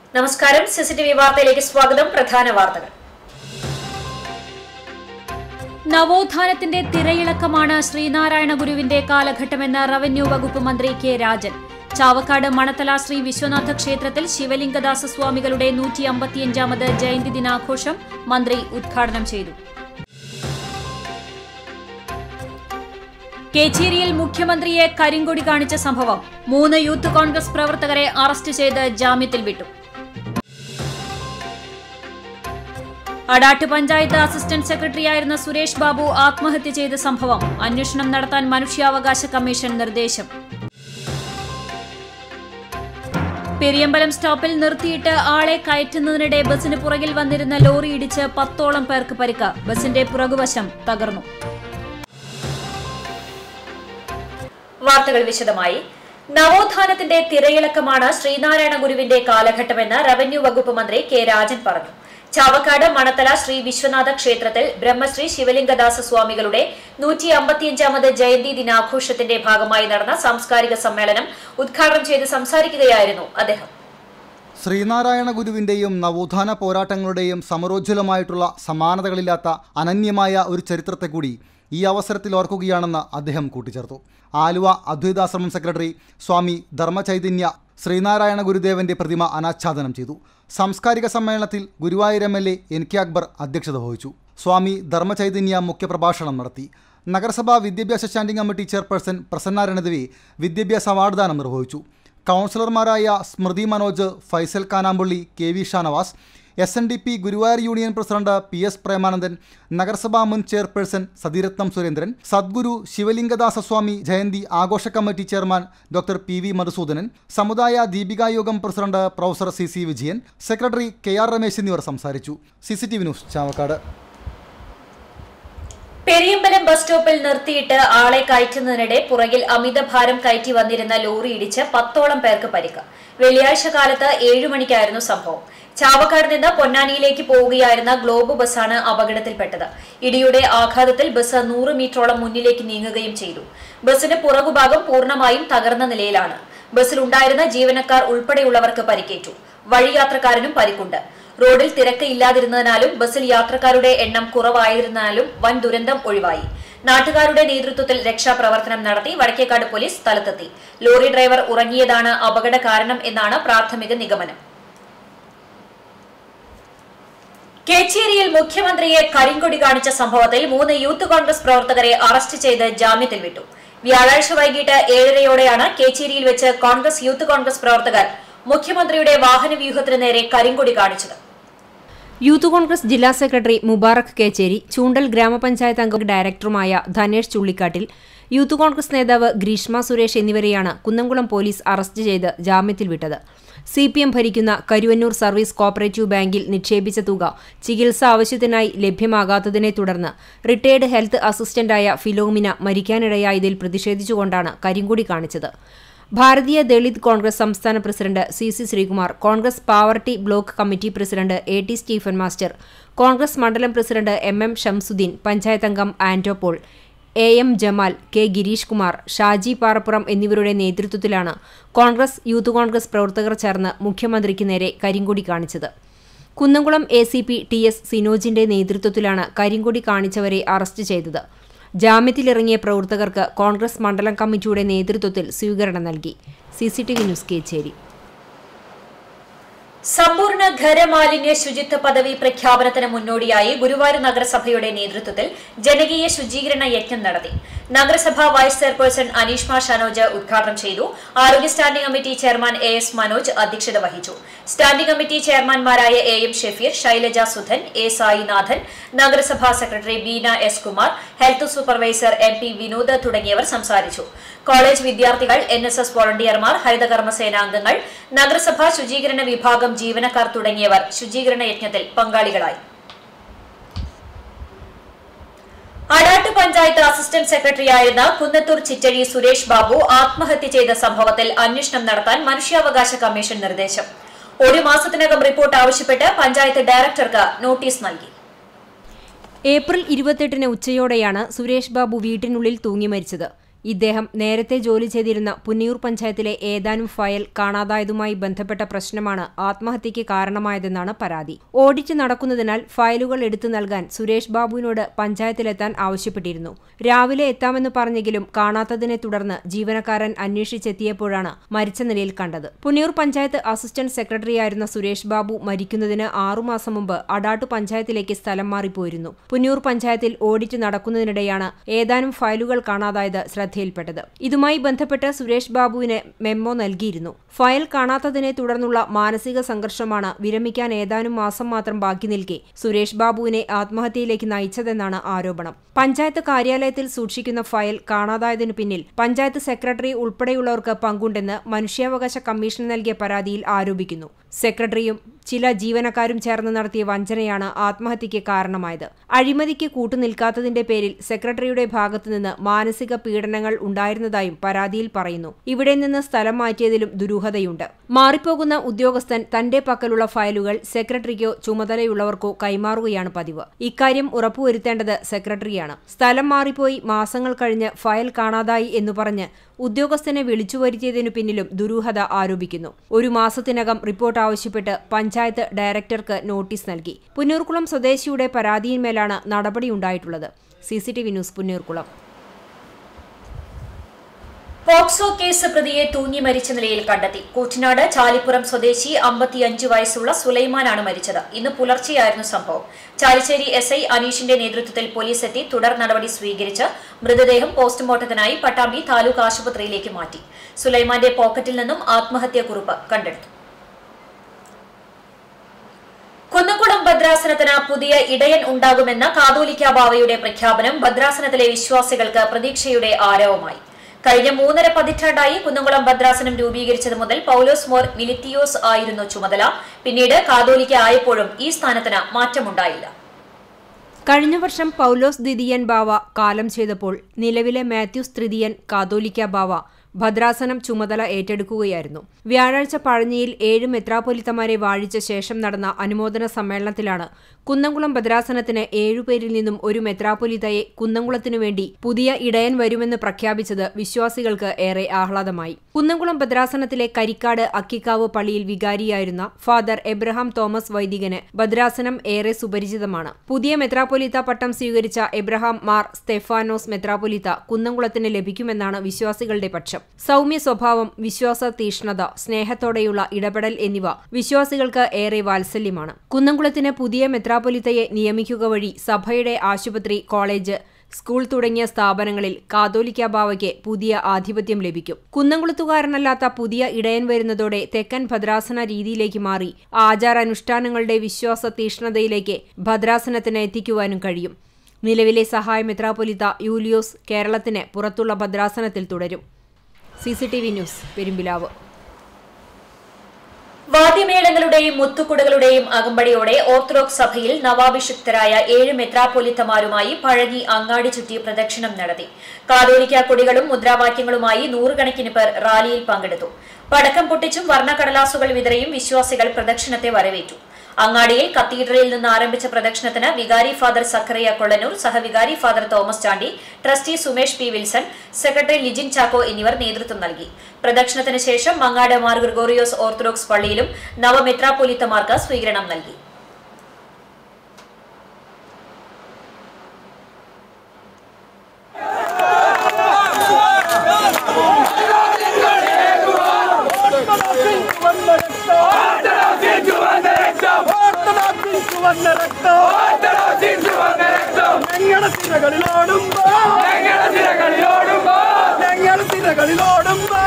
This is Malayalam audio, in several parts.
നമസ്കാരം സിസിടിവി വാർത്തയിലേക്ക് സ്വാഗതം പ്രധാന വാർത്തകൾ നവോത്ഥാനത്തിന്റെ തിരയിളക്കമാണ് ശ്രീനാരായണ ഗുരുവിന്റെ കാലഘട്ടമെന്ന് റവന്യൂ വകുപ്പ് മന്ത്രി കെ രാജൻ ചാവക്കാട് മണത്തല ശ്രീ വിശ്വനാഥ ക്ഷേത്രത്തിൽ ശിവലിംഗദാസ സ്വാമികളുടെ നൂറ്റി അമ്പത്തിയഞ്ചാമത് ജയന്തി ദിനാഘോഷം മന്ത്രി ഉദ്ഘാടനം ചെയ്തു കേച്ചേരിയിൽ മുഖ്യമന്ത്രിയെ കരിങ്കൊടി കാണിച്ച സംഭവം മൂന്ന് യൂത്ത് കോൺഗ്രസ് പ്രവർത്തകരെ അറസ്റ്റ് ചെയ്ത് ജാമ്യത്തിൽ വിട്ടു അടാട്ട് പഞ്ചായത്ത് അസിസ്റ്റന്റ് സെക്രട്ടറിയായിരുന്ന സുരേഷ് ബാബു ആത്മഹത്യ ചെയ്ത സംഭവം അന്വേഷണം നടത്താൻ മനുഷ്യാവകാശ കമ്മീഷൻ നിർദ്ദേശം പെരിയമ്പലം സ്റ്റോപ്പിൽ നിർത്തിയിട്ട് ആളെ കയറ്റുന്നതിനിടെ ബസിന് പുറകിൽ വന്നിരുന്ന ലോറി ഇടിച്ച് പത്തോളം പേർക്ക് പരിക്ക് ബസിന്റെ പുറകുവശം തകർന്നു വാർത്തകൾ വിശദമായി നവോത്ഥാനത്തിന്റെ തിരയിളക്കമാണ് ശ്രീനാരായണ ഗുരുവിന്റെ കാലഘട്ടമെന്ന് റവന്യൂ വകുപ്പ് മന്ത്രി കെ രാജൻ പറഞ്ഞു ചാവക്കാട് മണത്തല ശ്രീ വിശ്വനാഥ ക്ഷേത്രത്തിൽ ബ്രഹ്മശ്രീ ശിവലിംഗദാസ സ്വാമികളുടെ നൂറ്റി അമ്പത്തിയഞ്ചാമത് ജയന്തി ദിനാഘോഷത്തിന്റെ ഭാഗമായി നടന്ന സാംസ്കാരിക സമ്മേളനം ഉദ്ഘാടനം ചെയ്ത് സംസാരിക്കുകയായിരുന്നു അദ്ദേഹം ശ്രീനാരായണ ഗുരുവിൻ്റെയും നവോത്ഥാന പോരാട്ടങ്ങളുടെയും സമരോജ്വലമായിട്ടുള്ള സമാനതകളില്ലാത്ത അനന്യമായ ഒരു ചരിത്രത്തെ കൂടി ഈ അവസരത്തിൽ ഓർക്കുകയാണെന്ന് അദ്ദേഹം കൂട്ടിച്ചേർത്തു ആലുവ അദ്വൈതാശ്രമം സെക്രട്ടറി സ്വാമി ധർമ്മചൈതന്യ ശ്രീനാരായണ ഗുരുദേവന്റെ പ്രതിമ അനാച്ഛാദനം ചെയ്തു സാംസ്കാരിക സമ്മേളനത്തിൽ Guruvayur M L A N K Akbar അധ്യക്ഷത വഹിച്ചു സ്വാമി ധർമ്മചൈതന്യ മുഖ്യപ്രഭാഷണം നടത്തി നഗരസഭാ വിദ്യാഭ്യാസ standing committee chairperson Prasanna Ranadevi വിദ്യാഭ്യാസ അവാർഡ് ദാനം നിർവഹിച്ചു കൗൺസിലർമാരായ Smrithi Manoj Faisal Kanampally K V Shanavas S N D P Guruvayur union president P S Premanandan നഗരസഭാ മുൻ ചെയർപേഴ്സൺ സതിരത്നം സുരേന്ദ്രൻ സദ്ഗുരു ശിവലിംഗദാസ സ്വാമി ജയന്തി ആഘോഷ committee chairman doctor P V Madhusoodanan സമുദായ ദീപികായോഗം president professor C C Vijayan secretary K R Ramesh എന്നിവർ സംസാരിച്ചു C C T V news Chavakkad Periyambalam bus സ്റ്റോപ്പിൽ നിർത്തിയിട്ട് ആളെ കയറ്റുന്നതിനിടെ പുറകിൽ അമിതഭാരം കയറ്റി വന്നിരുന്ന ലോറി ഇടിച്ച് പത്തോളം പേർക്ക് പരിക്ക് വെള്ളിയാഴ്ച കാലത്ത് ഏഴു മണിക്കായിരുന്നു സംഭവം ചാവക്കാട് നിന്ന് പൊന്നാനിയിലേക്ക് പോവുകയായിരുന്ന ഗ്ലോബ് ബസ്സാണ് അപകടത്തിൽപ്പെട്ടത് ഇടിയുടെ ആഘാതത്തിൽ ബസ് നൂറ് മീറ്ററോളം മുന്നിലേക്ക് നീങ്ങുകയും ചെയ്തു ബസിന്റെ പുറകുഭാഗം പൂർണ്ണമായും തകർന്ന നിലയിലാണ് ബസ്സിലുണ്ടായിരുന്ന ജീവനക്കാർ ഉൾപ്പെടെയുള്ളവർക്ക് പരിക്കേറ്റു വഴിയാത്രക്കാരനും പരിക്കുണ്ട് റോഡിൽ തിരക്ക് ഇല്ലാതിരുന്നതിനാലും ബസ്സിൽ യാത്രക്കാരുടെ എണ്ണം കുറവായിരുന്നാലും വൻ ദുരന്തം ഒഴിവായി നാട്ടുകാരുടെ നേതൃത്വത്തിൽ രക്ഷാപ്രവർത്തനം നടത്തി വടക്കേക്കാട് പോലീസ് സ്ഥലത്തെത്തി ലോറി ഡ്രൈവർ ഉറങ്ങിയതാണ് അപകട കാരണം എന്നാണ് പ്രാഥമിക നിഗമനം കേച്ചേരിയിൽ മുഖ്യമന്ത്രിയെ കരിങ്കൊടി കാണിച്ച സംഭവത്തിൽ മൂന്ന് യൂത്ത് കോൺഗ്രസ് പ്രവർത്തകരെ അറസ്റ്റ് ചെയ്ത് ജാമ്യത്തിൽ വിട്ടു വ്യാഴാഴ്ച വൈകിട്ട് ഏഴരയോടെയാണ് കേച്ചേരിയിൽ വെച്ച് കോൺഗ്രസ് യൂത്ത് കോൺഗ്രസ് പ്രവർത്തകർ മുഖ്യമന്ത്രിയുടെ വാഹനവ്യൂഹത്തിന് നേരെ കരിങ്കൊടി കാണിച്ചത് യൂത്ത് കോൺഗ്രസ് ജില്ലാ സെക്രട്ടറി മുബാറക് കേച്ചേരി ചൂണ്ടൽ ഗ്രാമപഞ്ചായത്ത് അംഗം ഡയറക്ടറുമായ ധനേഷ് ചുള്ളിക്കാട്ടിൽ യൂത്ത് കോൺഗ്രസ് നേതാവ് ഗ്രീഷ്മ സുരേഷ് എന്നിവരെയാണ് കുന്നംകുളം പോലീസ് അറസ്റ്റ് ചെയ്ത് ജാമ്യത്തിൽ വിട്ടത് സി പി എം ഭരിക്കുന്ന കരുവന്നൂർ സർവീസ് കോപ്പറേറ്റീവ് ബാങ്കിൽ നിക്ഷേപിച്ച തുക ചികിത്സ ആവശ്യത്തിനായി ലഭ്യമാകാത്തതിനെ തുടർന്ന് റിട്ടയർഡ് ഹെൽത്ത് അസിസ്റ്റന്റായ ഫിലോമിന മരിക്കാനിടയായതിൽ പ്രതിഷേധിച്ചുകൊണ്ടാണ് കരിങ്കൊടി കാണിച്ചത് ഭാരതീയ ദളിത് കോൺഗ്രസ് സംസ്ഥാന president C C Sreekumar Congress poverty block committee president A T Stephen master Congress മണ്ഡലം president M M Shamsuddin panchayat അംഗം Anto Paul A M Jamal K Girish Kumar Shaji Parappuram എന്നിവരുടെ നേതൃത്വത്തിലാണ് കോൺഗ്രസ് യൂത്ത് കോൺഗ്രസ് പ്രവർത്തകർ ചേർന്ന് മുഖ്യമന്ത്രിക്ക് നേരെ കരിങ്കൊടി കാണിച്ചത് Kunnamkulam A C P T S സിനോജിന്റെ നേതൃത്വത്തിലാണ് കരിങ്കൊടി കാണിച്ചവരെ അറസ്റ്റ് ചെയ്തത് ജാമ്യത്തിലിറങ്ങിയ പ്രവർത്തകർക്ക് കോൺഗ്രസ് മണ്ഡലം കമ്മിറ്റിയുടെ നേതൃത്വത്തിൽ സ്വീകരണം നൽകി C C T V news Kechery സമ്പൂർണ്ണ ഖരമാലിന്യ ശുചിത്വ പദവി പ്രഖ്യാപനത്തിന് മുന്നോടിയായി ഗുരുവായൂർ നഗരസഭയുടെ നേതൃത്വത്തിൽ ജനകീയ ശുചീകരണ യജ്ഞം നടത്തി നഗരസഭാ വൈസ് ചെയർപേഴ്സൺ അനീഷ്മ ഷനോജ് ഉദ്ഘാടനം ചെയ്തു ആരോഗ്യ standing committee chairman A S Manoj അധ്യക്ഷത വഹിച്ചു സ്റ്റാൻഡിംഗ് കമ്മിറ്റി ചെയർമാൻമാരായ A M Shefeer Shailaja Sudhan A Sainathan നഗരസഭാ secretary Beena S Kumar health supervisor M P Vinod തുടങ്ങിയവർ സംസാരിച്ചു കോളേജ് വിദ്യാർത്ഥികൾ എൻ എസ് എസ് വോളണ്ടിയർമാർ ഹരിതകർമ്മസേനാംഗങ്ങൾ നഗരസഭാ ശുചീകരണ വിഭാഗം ജീവനക്കാർ തുടങ്ങിയവർ ശുചീകരണ യജ്ഞത്തിൽ പങ്കാളികളായി അടാട്ട് പഞ്ചായത്ത് അസിസ്റ്റന്റ് സെക്രട്ടറിയായിരുന്ന കുന്നത്തൂർ ചിറ്റഴി സുരേഷ് ബാബു ആത്മഹത്യ ചെയ്ത സംഭവത്തിൽ അന്വേഷണം നടത്താൻ മനുഷ്യാവകാശ കമ്മീഷൻ നിർദ്ദേശം ഒരു മാസത്തിനകം റിപ്പോർട്ട് ആവശ്യപ്പെട്ട് പഞ്ചായത്ത് ഡയറക്ടർക്ക് നോട്ടീസ് നൽകി ഏപ്രിൽ ഇരുപത്തെട്ടിന് ഉച്ചയോടെയാണ് സുരേഷ് ബാബു വീട്ടിനുള്ളിൽ തൂങ്ങി മരിച്ചത് ഇദ്ദേഹം നേരത്തെ ജോലി ചെയ്തിരുന്ന പുന്നിയൂർ പഞ്ചായത്തിലെ ഏതാനും ഫയൽ കാണാതായതുമായി ബന്ധപ്പെട്ട പ്രശ്നമാണ് ആത്മഹത്യയ്ക്ക് കാരണമായതെന്നാണ് പരാതി ഓഡിറ്റ് നടക്കുന്നതിനാൽ ഫയലുകൾ എടുത്തു നൽകാൻ സുരേഷ് ബാബുവിനോട് പഞ്ചായത്തിലെത്താൻ ആവശ്യപ്പെട്ടിരുന്നു രാവിലെ എത്താമെന്ന് പറഞ്ഞെങ്കിലും കാണാത്തതിനെ തുടർന്ന് ജീവനക്കാരൻ അന്വേഷിച്ചെത്തിയപ്പോഴാണ് മരിച്ച നിലയിൽ കണ്ടത് പുന്നിയൂർ പഞ്ചായത്ത് അസിസ്റ്റന്റ് സെക്രട്ടറിയായിരുന്ന സുരേഷ് ബാബു മരിക്കുന്നതിന് ആറുമാസം മുമ്പ് അടാട്ടു പഞ്ചായത്തിലേക്ക് സ്ഥലം മാറിപ്പോയിരുന്നു പുന്നിയൂർ പഞ്ചായത്തിൽ ഓഡിറ്റ് നടക്കുന്നതിനിടെയാണ് ഏതാനും ഫയലുകൾ കാണാതായത് ശ്രദ്ധയിൽപ്പെട്ടത് ഇതുമായി ബന്ധപ്പെട്ട് സുരേഷ് ബാബുവിന് മെമ്മോ നൽകിയിരുന്നു ഫയൽ കാണാത്തതിനെ തുടർന്നുള്ള മാനസിക സംഘർഷമാണ് വിരമിക്കാൻ ഏതാനും മാസം മാത്രം ബാക്കി നിൽക്കെ സുരേഷ് ബാബുവിനെ ആത്മഹത്യയിലേക്ക് നയിച്ചതെന്നാണ് ആരോപണം പഞ്ചായത്ത് കാര്യാലയത്തിൽ സൂക്ഷിക്കുന്ന ഫയൽ കാണാതായതിനു പിന്നിൽ പഞ്ചായത്ത് സെക്രട്ടറി ഉൾപ്പെടെയുള്ളവർക്ക് പങ്കുണ്ടെന്ന് മനുഷ്യാവകാശ കമ്മീഷൻ നൽകിയ പരാതിയിൽ ആരോപിക്കുന്നു സെക്രട്ടറിയും ചില ജീവനക്കാരും ചേർന്ന് നടത്തിയ വഞ്ചനയാണ് ആത്മഹത്യയ്ക്ക് കാരണമായത് അഴിമതിക്ക് കൂട്ടുനിൽക്കാത്തതിന്റെ പേരിൽ സെക്രട്ടറിയുടെ ഭാഗത്തുനിന്ന് മാനസിക പീഡനങ്ങൾ ഉണ്ടായിരുന്നതായും പരാതിയിൽ പറയുന്നു ഇവിടെ നിന്ന് സ്ഥലം മാറ്റിയതിലും ദുരൂഹതയുണ്ട് മാറിപ്പോകുന്ന ഉദ്യോഗസ്ഥൻ തന്റെ പക്കലുള്ള ഫയലുകൾ സെക്രട്ടറിക്കോ ചുമതലയുള്ളവർക്കോ കൈമാറുകയാണ് പതിവ് ഇക്കാര്യം ഉറപ്പുവരുത്തേണ്ടത് സെക്രട്ടറിയാണ് സ്ഥലം മാറിപ്പോയി മാസങ്ങൾ കഴിഞ്ഞ് ഫയൽ കാണാതായി എന്നു പറഞ്ഞ് ഉദ്യോഗസ്ഥനെ വിളിച്ചു വരുത്തിയതിനു പിന്നിലും ദുരൂഹത ആരോപിക്കുന്നു ഒരു മാസത്തിനകം റിപ്പോർട്ട് ആവശ്യപ്പെട്ട് പഞ്ചായത്ത് ഡയറക്ടർക്ക് നോട്ടീസ് നൽകി പുന്നൂർകുളം സ്വദേശിയുടെ പരാതിയിന്മേലാണ് നടപടിയുണ്ടായിട്ടുള്ളത് C C T V news Punnurkulam POCSO case പ്രതിയെ തൂങ്ങി മരിച്ച നിലയിൽ കണ്ടെത്തി കൂറ്റനാട് ചാലിപ്പുറം സ്വദേശി അമ്പത്തിയഞ്ച് വയസ്സുള്ള സുലൈമാനാണ് മരിച്ചത് ഇന്ന് പുലർച്ചെയായിരുന്നു സംഭവം ചാലിശ്ശേരി എസ് ഐ അനീഷിന്റെ നേതൃത്വത്തിൽ പോലീസ് എത്തി തുടർ നടപടി സ്വീകരിച്ച് മൃതദേഹം പോസ്റ്റ്മോർട്ടത്തിനായി പട്ടാമ്പി താലൂക്ക് ആശുപത്രിയിലേക്ക് മാറ്റി സുലൈമാന്റെ പോക്കറ്റിൽ നിന്നും ആത്മഹത്യാക്കുറിപ്പ് കണ്ടെടുത്തു കുന്നംകുളം ഭദ്രാസനത്തിന് പുതിയ ഇടയൻ ഉണ്ടാകുമെന്ന കാതോലിക്ക ബാവയുടെ പ്രഖ്യാപനം ഭദ്രാസനത്തിലെ വിശ്വാസികൾക്ക് പ്രതീക്ഷയുടെ ആരവമായി കഴിഞ്ഞ മൂന്നര പതിറ്റാണ്ടായി കുന്നംകുളം ഭദ്രാസനം രൂപീകരിച്ചത് മുതൽ പൌലോസ് മോർ മിലിത്തിയോസ് ആയിരുന്നു ചുമതല പിന്നീട് കാതോലിക്ക ആയപ്പോഴും ഈ സ്ഥാനത്തിന് മാറ്റമുണ്ടായില്ല കഴിഞ്ഞ വർഷം പൗലോസ് ദ്വിതീയൻ ബാവ കാലം ചെയ്തപ്പോൾ നിലവിലെ മാത്യൂസ് തൃതീയൻ കാതോലിക്ക ബാവ ഭദ്രാസനം ചുമതല ഏറ്റെടുക്കുകയായിരുന്നു വ്യാഴാഴ്ച പഴഞ്ഞിയിൽ ഏഴ് മെത്രാപ്പൊലിത്തമാരെ വാഴിച്ച ശേഷം നടന്ന അനുമോദന സമ്മേളനത്തിലാണ് കുന്നംകുളം ഭദ്രാസനത്തിന് ഏഴുപേരിൽ നിന്നും ഒരു മെത്രാപ്പൊലിത്തയെ കുന്നംകുളത്തിനു വേണ്ടി പുതിയ ഇടയൻ വരുമെന്ന് പ്രഖ്യാപിച്ചത് വിശ്വാസികൾക്ക് ഏറെ ആഹ്ലാദമായി കുന്നംകുളം ഭദ്രാസനത്തിലെ കരിക്കാട് അക്കിക്കാവ് പള്ളിയിൽ വികാരിയായിരുന്ന ഫാദർ എബ്രഹാം തോമസ് വൈദികന് ഭദ്രാസനം ഏറെ സുപരിചിതമാണ് പുതിയ മെത്രാപ്പൊലിത്ത പട്ടം സ്വീകരിച്ച എബ്രഹാം മാർ സ്തെഫാനോസ് മെത്രാപ്പൊലിത്ത കുന്നംകുളത്തിന് ലഭിക്കുമെന്നാണ് വിശ്വാസികളുടെ പക്ഷം സൗമ്യ സ്വഭാവം വിശ്വാസ തീഷ്ണത സ്നേഹത്തോടെയുള്ള ഇടപെടൽ എന്നിവ വിശ്വാസികൾക്ക് ഏറെ വാത്സല്യമാണ് കുന്നംകുളത്തിന് പുതിയ മെത്രാപ്പൊലിത്തയെ നിയമിക്കുക വഴി സഭയുടെ ആശുപത്രി കോളേജ് സ്കൂൾ തുടങ്ങിയ സ്ഥാപനങ്ങളിൽ കാതോലിക്ക ബാവയ്ക്ക് പുതിയ ആധിപത്യം ലഭിക്കും കുന്നംകുളത്തുകാരനല്ലാത്ത പുതിയ ഇടയൻ വരുന്നതോടെ തെക്കൻ ഭദ്രാസന രീതിയിലേക്ക് മാറി ആചാരാനുഷ്ഠാനങ്ങളുടെ വിശ്വാസ തീഷ്ണതയിലേക്ക് ഭദ്രാസനത്തിന് എത്തിക്കുവാനും കഴിയും നിലവിലെ സഹായ മെത്രാപ്പൊലിത്ത യൂലിയോസ് കേരളത്തിന് പുറത്തുള്ള ഭദ്രാസനത്തിൽ തുടരും C C T V news Perumbilavu വാദ്യമേളങ്ങളുടെയും മുത്തുകുടകളുടെയും അകമ്പടിയോടെ ഓർത്തഡോക്സ് സഭയിൽ നവാഭിഷിക്തരായ ഏഴ് മെത്രാപ്പൊലിത്തമാരുമായി പഴഞ്ഞി അങ്ങാടി ചുറ്റി പ്രദക്ഷിണം നടത്തി കാതോലിക്ക കൊടികളും മുദ്രാവാക്യങ്ങളുമായി നൂറുകണക്കിന് പേർ റാലിയിൽ പങ്കെടുത്തു പടക്കം പൊട്ടിച്ചും വർണ്ണക്കടലാസുകൾ വിതറിയും വിശ്വാസികൾ പ്രദക്ഷിണത്തെ വരവേറ്റു അങ്ങാടിയിൽ കത്തീഡ്രലിൽ നിന്ന് ആരംഭിച്ച പ്രദക്ഷിണത്തിന് വികാരി ഫാദർ സക്കറിയ കൊള്ളനൂർ സഹവികാരി father Thomas Chandy trustee Sumesh P Wilson secretary Lijin Chacko എന്നിവർ നേതൃത്വം നൽകി പ്രദക്ഷിണത്തിന് ശേഷം മങ്ങാട് മാർ ഗ്രിഗോറിയോസ് ഓർത്തഡോക്സ് പള്ളിയിലും നവമെത്രാപ്പൊലിത്തമാർക്ക് സ്വീകരണം നൽകി ഞങ്ങളുടെ തിരകളിലോടുമ്പോ ഞങ്ങളുടെ തിരകളിലോടുമ്പോ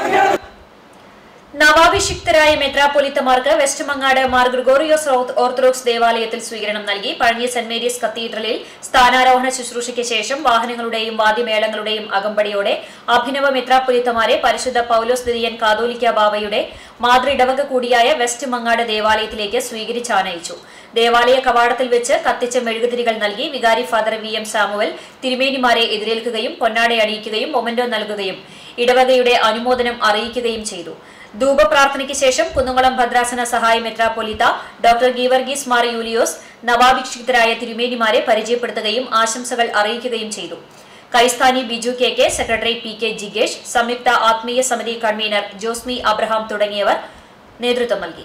നവാഭിഷിക്തരായ മെത്രാപ്പൊലിത്തമാർക്ക് വെസ്റ്റ് മങ്ങാട് മാർ ഗ്രിഗോറിയോസ് ഓർത്ത- ഓർത്തഡോക്സ് ദേവാലയത്തിൽ സ്വീകരണം നൽകി പഴഞ്ഞി സെന്റ് മേരീസ് കത്തീഡ്രലിൽ സ്ഥാനാരോഹണ ശുശ്രൂഷയ്ക്ക് ശേഷം വാഹനങ്ങളുടെയും വാദ്യമേളങ്ങളുടെയും അകമ്പടിയോടെ അഭിനവ മെത്രാപ്പൊലിത്തമാരെ പരിശുദ്ധ പൌലോസ് ദിദിയൻ കാതോലിക്ക ബാവയുടെ മാതൃഇടവക കൂടിയായ വെസ്റ്റ് മങ്ങാട് ദേവാലയത്തിലേക്ക് സ്വീകരിച്ചാനയിച്ചു ദേവാലയ കവാടത്തിൽ വെച്ച് കത്തിച്ച മെഴുകുതിരികൾ നൽകി വികാരി ഫാദർ വി എം സാമുവൽ തിരുമേനിമാരെ എതിരേൽക്കുകയും പൊന്നാട അണിയിക്കുകയും മൊമന്റോ നൽകുകയും ഇടവകയുടെ അനുമോദനം അറിയിക്കുകയും ചെയ്തു ധൂപപ്രാർത്ഥനയ്ക്ക് ശേഷം കുന്നുകുളം ഭദ്രാസന സഹായ മെത്രാപ്പൊലിത്ത ഡോക്ടർ ഗീവർഗീസ് മാർ യൂലിയോസ് നവാഭിഷിക്തരായ തിരുമേനിമാരെ പരിചയപ്പെടുത്തുകയും ആശംസകൾ അറിയിക്കുകയും ചെയ്തു കൈസ്ഥാനി Biju K K secretary P K ജിഗേഷ് സംയുക്ത ആത്മീയ സമിതി കൺവീനർ ജോസ്മി അബ്രഹാം തുടങ്ങിയവർ നേതൃത്വം നൽകി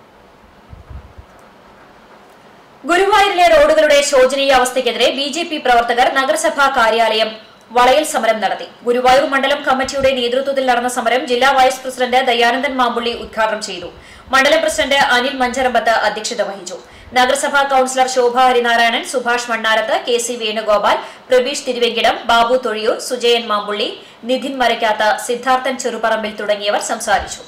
ഗുരുവായൂരിലെ റോഡുകളുടെ ശോചനീയ അവസ്ഥയ്ക്കെതിരെ ബി ജെ പി പ്രവർത്തകർ നഗരസഭാ കാര്യാലയം വളയൽ സമരം നടത്തി ഗുരുവായൂർ മണ്ഡലം കമ്മിറ്റിയുടെ നേതൃത്വത്തിൽ നടന്ന സമരം ജില്ലാ വൈസ് പ്രസിഡന്റ് ദയാനന്ദൻ മാമ്പുള്ളി ഉദ്ഘാടനം ചെയ്തു മണ്ഡലം പ്രസിഡന്റ് അനിൽ മഞ്ചരമ്പത്ത് അധ്യക്ഷത വഹിച്ചു നഗരസഭാ councillor Shobha Harinarayanan Subhash Mannarath K C Venugopal Prabeesh Thiruvenkitam Babu Thozhiyur Sujayan Mampully Nidhin Marakkath Sidharthan Cheruparambil തുടങ്ങിയവർ സംസാരിച്ചു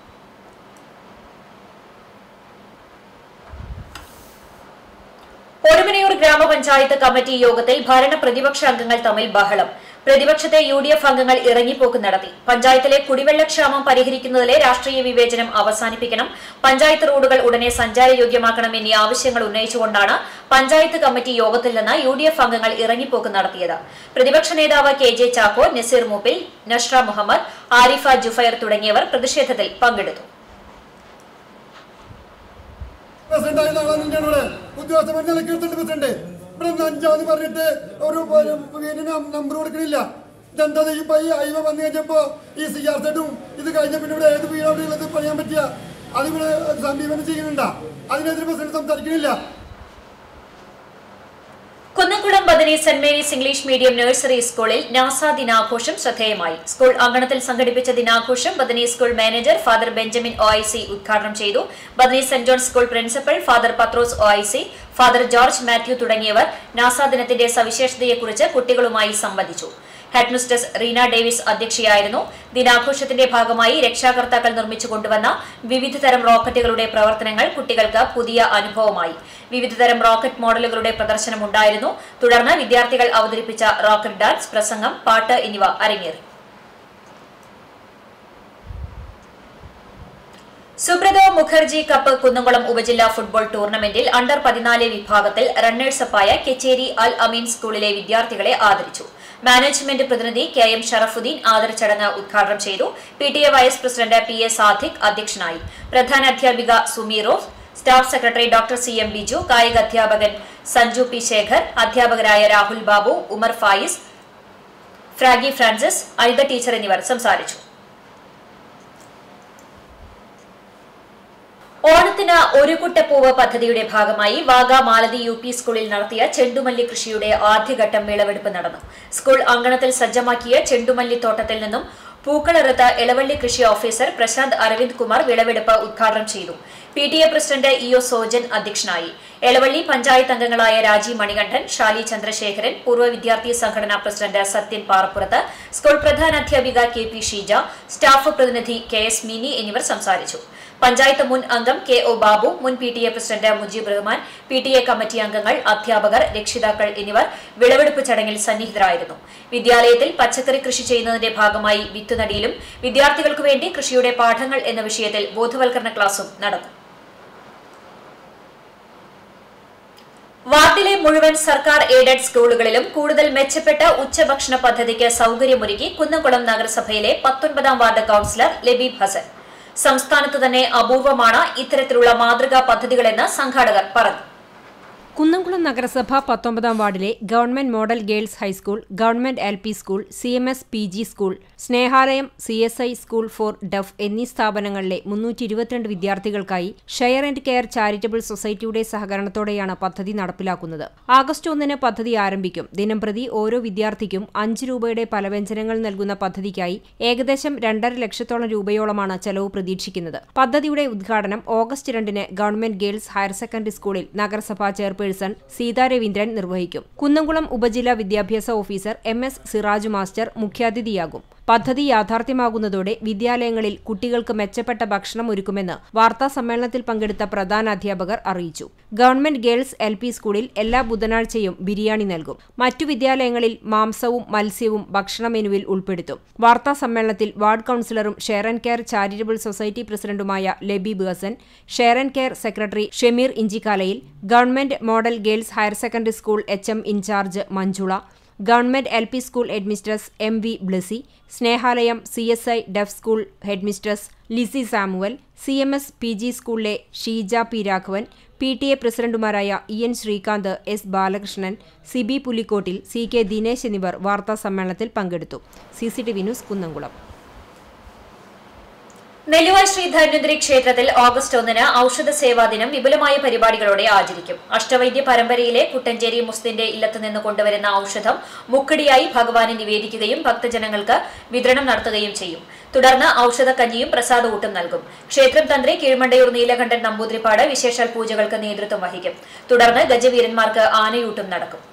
ഒടുമനയൂർ ഗ്രാമപഞ്ചായത്ത് കമ്മിറ്റി യോഗത്തിൽ ഭരണ പ്രതിപക്ഷ അംഗങ്ങൾ തമ്മിൽ ബഹളം പ്രതിപക്ഷത്തെ യു ഡി എഫ് അംഗങ്ങൾ ഇറങ്ങിപ്പോക്ക് നടത്തി പഞ്ചായത്തിലെ കുടിവെള്ളക്ഷാമം പരിഹരിക്കുന്നതിലെ രാഷ്ട്രീയ വിവേചനം അവസാനിപ്പിക്കണം പഞ്ചായത്ത് റോഡുകൾ ഉടനെ സഞ്ചാരയോഗ്യമാക്കണം എന്നീ ആവശ്യങ്ങൾ ഉന്നയിച്ചുകൊണ്ടാണ് പഞ്ചായത്ത് കമ്മിറ്റി യോഗത്തിൽ നിന്ന് യു ഡി എഫ് അംഗങ്ങൾ ഇറങ്ങിപ്പോക്ക് നടത്തിയത് പ്രതിപക്ഷ നേതാവ് കെ ജെ ചാക്കോ നസീർ മൂപ്പിൽ നഷ്ര മുഹമ്മദ് ആരിഫ ജുഫൈർ തുടങ്ങിയവർ പ്രതിഷേധത്തിൽ പങ്കെടുത്തു പ്രസിഡന്റ് ആയ നാളെ നിന്നാണ് ഇവിടെ ഉദ്യോഗസ്ഥ നിലയ്ക്ക് എടുത്തിട്ട് പ്രസിഡന്റ് ഇവിടെ നിന്ന് അഞ്ചാമത് പറഞ്ഞിട്ട് ഒരു ഒരു വീടിന് നമ്പർ കൊടുക്കണില്ല ഇതെന്താ ഇപ്പൊ ഈ അയവ വന്നു കഴിഞ്ഞപ്പോ ഈ സി ആർ സെറ്റും ഇത് കഴിഞ്ഞ പിന്നെ ഇവിടെ ഏത് വീട് അവിടെ ഉള്ളത് പറയാൻ പറ്റിയ അതിവിടെ സമീപനം ചെയ്യുന്നുണ്ടാ അതിനെതിരെ പ്രസിഡന്റ് സംസാരിക്കണില്ല Kunnamkulam Bethany Saint Mary's English medium nursery സ്കൂളിൽ നാസ ദിനാഘോഷം ശ്രദ്ധേയമായി സ്കൂൾ അങ്കണത്തിൽ സംഘടിപ്പിച്ച ദിനാഘോഷം Bethany school manager father Benjamin O I C ഉദ്ഘാടനം ചെയ്തു Bethany Saint John school principal father Pathros O I C father George Mathew തുടങ്ങിയവർ നാസ ദിനത്തിന്റെ സവിശേഷതയെക്കുറിച്ച് കുട്ടികളുമായി സംവദിച്ചു ഹെഡ്മിസ്റ്റസ് റീന ഡേവിസ് അധ്യക്ഷയായിരുന്നു ദിനാഘോഷത്തിന്റെ ഭാഗമായി രക്ഷാകർത്താക്കൾ നിർമ്മിച്ചു കൊണ്ടുവന്ന വിവിധതരം റോക്കറ്റുകളുടെ പ്രവർത്തനങ്ങൾ കുട്ടികൾക്ക് പുതിയ അനുഭവമായി വിവിധതരം റോക്കറ്റ് മോഡലുകളുടെ പ്രദർശനമുണ്ടായിരുന്നു തുടർന്ന് വിദ്യാർത്ഥികൾ അവതരിപ്പിച്ച റോക്കറ്റ് ഡാൻസ് പ്രസംഗം പാട്ട് എന്നിവ അരങ്ങേറി സുബ്രതോ മുഖർജി കപ്പ് കുന്നംകുളം ഉപജില്ലാ ഫുട്ബോൾ ടൂർണമെന്റിൽ അണ്ടർ പതിനാല് വിഭാഗത്തിൽ റണ്ണേഴ്സപ്പായ കെച്ചേരി അൽ അമീൻ സ്കൂളിലെ വിദ്യാർത്ഥികളെ ആദരിച്ചു മാനേജ്മെന്റ് പ്രതിനിധി കെ എം ഷറഫുദ്ദീൻ ആദരചടങ്ങ് ഉദ്ഘാടനം ചെയ്തു P T A vice president P A Sadiq അധ്യക്ഷനായി പ്രധാന അധ്യാപിക സുമീറോഫ് staff secretary doctor C M Biju കായിക അധ്യാപകൻ സഞ്ജു പി ശേഖർ അധ്യാപകരായ രാഹുൽ ബാബു ഉമർ ഫായിസ് ഫ്രാഗി ഫ്രാൻസിസ് അനിത ടീച്ചർ എന്നിവർ സംസാരിച്ചു ഓണത്തിന് ഒരു കുട്ടപ്പൂവ് പദ്ധതിയുടെ ഭാഗമായി വാഗ മാലതി യു പി സ്കൂളിൽ നടത്തിയ ചെണ്ടുമല്ലി കൃഷിയുടെ ആദ്യഘട്ടം വിളവെടുപ്പ് നടന്നു സ്കൂൾ അങ്കണത്തിൽ സജ്ജമാക്കിയ ചെണ്ടുമല്ലി തോട്ടത്തിൽ നിന്നും പൂക്കളെറുത്ത ഇളവള്ളി കൃഷി ഓഫീസർ പ്രശാന്ത് അരവിന്ദ് കുമാർ വിളവെടുപ്പ് ഉദ്ഘാടനം ചെയ്തു P T A president E O Sojan അധ്യക്ഷനായി എളവള്ളി പഞ്ചായത്ത് അംഗങ്ങളായ രാജി മണികണ്ഠൻ ഷാലി ചന്ദ്രശേഖരൻ പൂർവ്വ വിദ്യാർത്ഥി സംഘടനാ പ്രസിഡന്റ് സത്യൻ പാറപ്പുറത്ത് സ്കൂൾ പ്രധാനാധ്യാപിക കെ പി ഷീജ സ്റ്റാഫ് പ്രതിനിധി കെ എസ് മിനി എന്നിവർ സംസാരിച്ചു പഞ്ചായത്ത് മുൻ അംഗം കെ ഒ ബാബു മുൻ P T A president Mujeeb Rahman P T A committee അംഗങ്ങൾ അധ്യാപകർ രക്ഷിതാക്കൾ എന്നിവർ വിളവെടുപ്പ് ചടങ്ങിൽ സന്നിഹിതരായിരുന്നു വിദ്യാലയത്തിൽ പച്ചക്കറി കൃഷി ചെയ്യുന്നതിന്റെ ഭാഗമായി വിത്തുനടിയിലും വിദ്യാർത്ഥികൾക്കു വേണ്ടി കൃഷിയുടെ പാഠങ്ങൾ എന്ന വിഷയത്തിൽ ബോധവൽക്കരണ ക്ലാസും നടന്നു വാർഡിലെ മുഴുവൻ സർക്കാർ എയ്ഡഡ് സ്കൂളുകളിലും കൂടുതൽ മെച്ചപ്പെട്ട ഉച്ചഭക്ഷണ പദ്ധതിക്ക് സൌകര്യമൊരുക്കി കുന്നംകുളം നഗരസഭയിലെ പത്തൊൻപതാം വാർഡ് കൌൺസിലർ ലബീബ് ഹസൻ സംസ്ഥാനത്ത് തന്നെ അപൂർവമാണ് ഇത്തരത്തിലുള്ള മാതൃകാ പദ്ധതികളെന്ന് സംഘാടകർ പറഞ്ഞു കുന്നംകുളം നഗരസഭ പത്തൊമ്പതാം വാർഡിലെ government model girls high school government L P school C M S P G school Snehalayam C S I school for deaf എന്നീ സ്ഥാപനങ്ങളിലെ മുന്നൂറ്റി ഇരുപത്തിരണ്ട് വിദ്യാർത്ഥികൾക്കായി ഷെയർ ആൻഡ് കെയർ ചാരിറ്റബിൾ സൊസൈറ്റിയുടെ സഹകരണത്തോടെയാണ് പദ്ധതി നടപ്പിലാക്കുന്നത് ആഗസ്റ്റ് ഒന്നിന് പദ്ധതി ആരംഭിക്കും ദിനംപ്രതി ഓരോ വിദ്യാർത്ഥിക്കും അഞ്ച് രൂപയുടെ പലവ്യഞ്ജനങ്ങൾ നൽകുന്ന പദ്ധതിക്കായി ഏകദേശം രണ്ടര ലക്ഷത്തോളം രൂപയോളമാണ് ചെലവ് പ്രതീക്ഷിക്കുന്നത് പദ്ധതിയുടെ ഉദ്ഘാടനം ഓഗസ്റ്റ് രണ്ടിന് ഗവൺമെന്റ് ഗേൾസ് ഹയർ സെക്കൻഡറി സ്കൂളിൽ നഗരസഭാ ചെയർപേഴ്സൺ സീതാ രവീന്ദ്രൻ നിർവഹിക്കും കുന്നംകുളം ഉപജില്ലാ വിദ്യാഭ്യാസ officer M S Siraju master മുഖ്യാതിഥിയാകും പദ്ധതി യാഥാർത്ഥ്യമാകുന്നതോടെ വിദ്യാലയങ്ങളിൽ കുട്ടികൾക്ക് മെച്ചപ്പെട്ട ഭക്ഷണം ഒരുക്കുമെന്ന് വാർത്താ സമ്മേളനത്തിൽ പങ്കെടുത്ത പ്രധാന അധ്യാപകർ അറിയിച്ചു ഗവൺമെന്റ് ഗേൾസ് എൽ പി സ്കൂളിൽ എല്ലാ ബുധനാഴ്ചയും ബിരിയാണി നൽകും മറ്റു വിദ്യാലയങ്ങളിൽ മാംസവും മത്സ്യവും ഭക്ഷണ മെനുവിൽ ഉൾപ്പെടുത്തും വാർത്താ സമ്മേളനത്തിൽ വാർഡ് കൌൺസിലറും share and care charitable society പ്രസിഡന്റുമായ Labeeb Hasan share and care secretary Shameer Inchikkalayil government model girls higher secondary school H M incharge Manjula government L P school headmistress M V Blessy Snehalayam C S I deaf school headmistress Lissy Samuel C M S P G സ്കൂളിലെ Sheeja P Raghavan P T A പ്രസിഡന്റുമാരായ E N Srikanth S Balakrishnan Sibi Pulikkottil C K Dinesh എന്നിവർ വാർത്താ സമ്മേളനത്തിൽ പങ്കെടുത്തു C C T V news Kunnamkulam Nelluvai Shri Dhanvantari ക്ഷേത്രത്തിൽ ഓഗസ്റ്റ് ഒന്നിന് ഔഷധ സേവാ ദിനം വിപുലമായ പരിപാടികളോടെ ആചരിക്കും അഷ്ടവൈദ്യ പരമ്പരയിലെ കുട്ടഞ്ചേരി മുസ്ലിന്റെ ഇല്ലത്ത് നിന്ന് കൊണ്ടുവരുന്ന ഔഷധം മുക്കടിയായി ഭഗവാന് നിവേദിക്കുകയും ഭക്തജനങ്ങൾക്ക് വിതരണം നടത്തുകയും ചെയ്യും തുടർന്ന് ഔഷധക്കഞ്ഞിയും പ്രസാദകൂട്ടും നൽകും ക്ഷേത്രം തന്ത്രി കീഴ്മണ്ടയൂർ നീലകണ്ഠൻ നമ്പൂതിരിപ്പാട് വിശേഷാൽ പൂജകൾക്ക് നേതൃത്വം വഹിക്കും തുടർന്ന് ഗജവീരന്മാർക്ക് ആനയൂട്ടും നടക്കും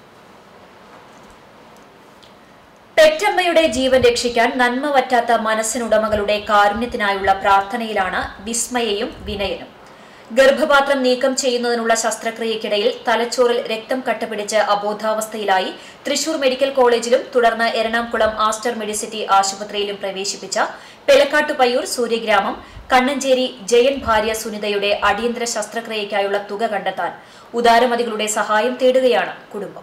പെറ്റമ്മയുടെ ജീവൻ രക്ഷിക്കാൻ നന്മ വറ്റാത്ത മനസ്സിനുടമകളുടെ കാരുണ്യത്തിനായുള്ള പ്രാർത്ഥനയിലാണ് വിസ്മയയും വിനയനും ഗർഭപാത്രം നീക്കം ചെയ്യുന്നതിനുള്ള ശസ്ത്രക്രിയയ്ക്കിടയിൽ തലച്ചോറിൽ രക്തം കട്ടപിടിച്ച് അബോധാവസ്ഥയിലായി തൃശൂർ മെഡിക്കൽ കോളേജിലും തുടർന്ന് എറണാകുളം ആസ്റ്റർ മെഡിസിറ്റി ആശുപത്രിയിലും പ്രവേശിപ്പിച്ച പെലക്കാട്ടുപയ്യൂർ സൂര്യഗ്രാമം കണ്ണഞ്ചേരി ജയൻ ഭാര്യ സുനിതയുടെ അടിയന്തര ശസ്ത്രക്രിയയ്ക്കായുള്ള തുക കണ്ടെത്താൻ ഉദാരമതികളുടെ സഹായം തേടുകയാണ് കുടുംബം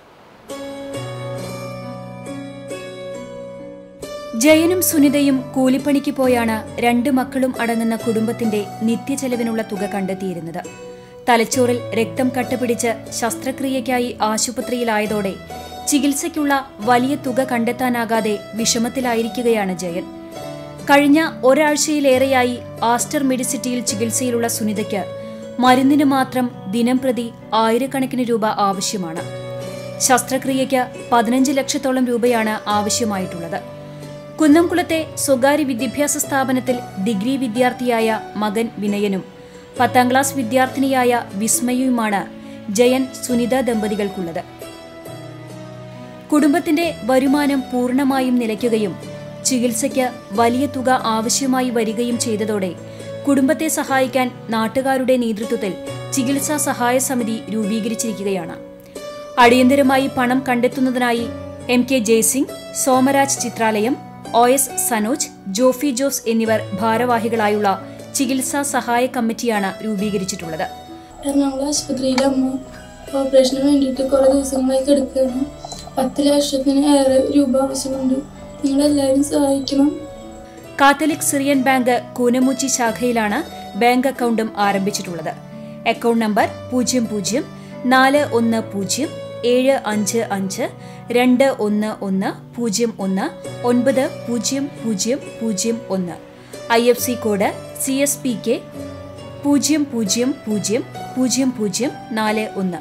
ജയനും സുനിതയും കൂലിപ്പണിക്ക് പോയാണ് രണ്ട് മക്കളും അടങ്ങുന്ന കുടുംബത്തിന്റെ നിത്യചെലവിനുള്ള തുക കണ്ടെത്തിയിരുന്നത് തലച്ചോറിൽ രക്തം കട്ടപിടിച്ച് ശസ്ത്രക്രിയയ്ക്കായി ആശുപത്രിയിലായതോടെ ചികിത്സയ്ക്കുള്ള വലിയ തുക കണ്ടെത്താനാകാതെ വിഷമത്തിലായിരിക്കുകയാണ് ജയൻ കഴിഞ്ഞ ഒരാഴ്ചയിലേറെയായി ആസ്റ്റർ മെഡിസിറ്റിയിൽ ചികിത്സയിലുള്ള സുനിതയ്ക്ക് മരുന്നിന് മാത്രം ദിനം പ്രതി ആയിരക്കണക്കിന് രൂപ ആവശ്യമാണ് ശസ്ത്രക്രിയയ്ക്ക് പതിനഞ്ച് ലക്ഷത്തോളം രൂപയാണ് ആവശ്യമായിട്ടുള്ളത് കുന്നംകുളത്തെ സ്വകാര്യ വിദ്യാഭ്യാസ സ്ഥാപനത്തിൽ ഡിഗ്രി വിദ്യാർത്ഥിയായ മകൻ വിനയനും പത്താം ക്ലാസ് വിദ്യാർത്ഥിനിയായ വിസ്മയുമാണ് ജയൻ സുനിത ദമ്പതികൾക്കുള്ളത് കുടുംബത്തിന്റെ വരുമാനം പൂർണ്ണമായും നിലയ്ക്കുകയും ചികിത്സയ്ക്ക് വലിയ തുക ആവശ്യമായി വരികയും ചെയ്തതോടെ കുടുംബത്തെ സഹായിക്കാൻ നാട്ടുകാരുടെ നേതൃത്വത്തിൽ ചികിത്സാ സഹായ സമിതി രൂപീകരിച്ചിരിക്കുകയാണ് അടിയന്തരമായി പണം കണ്ടെത്തുന്നതിനായി M K Jayasingh Somaraj Chithralayam O S Sanoj Jofy Jose എന്നിവർ ഭാരവാഹികളായുള്ള ചികിത്സാ സഹായ കമ്മിറ്റിയാണ് രൂപീകരിച്ചിട്ടുള്ളത് എറണാകുളം ആശുപത്രിയിലെ അമ്മ ഓപ്പറേഷന് വേണ്ടിയിട്ട് കുറേ ദിവസങ്ങളായി കിടക്കുകയാണ് പത്ത് ലക്ഷത്തിന് ഏറെ രൂപ ആവശ്യമുണ്ട് നിങ്ങളെല്ലാവരും സഹായിക്കണം കാത്തലിക് സിറിയൻ ബാങ്ക് കൂനമുച്ചി ശാഖയിലാണ് ബാങ്ക് അക്കൗണ്ടും ആരംഭിച്ചിട്ടുള്ളത് അക്കൗണ്ട് നമ്പർ പൂജ്യം പൂജ്യം നാല് ഒന്ന് പൂജ്യം ഏഴ് അഞ്ച് അഞ്ച് രണ്ട് ഒന്ന് ഒന്ന് പൂജ്യം ഒന്ന് ഒൻപത് പൂജ്യം പൂജ്യം പൂജ്യം ഒന്ന് I F C code C S P K പൂജ്യം പൂജ്യം പൂജ്യം പൂജ്യം പൂജ്യം നാല് ഒന്ന്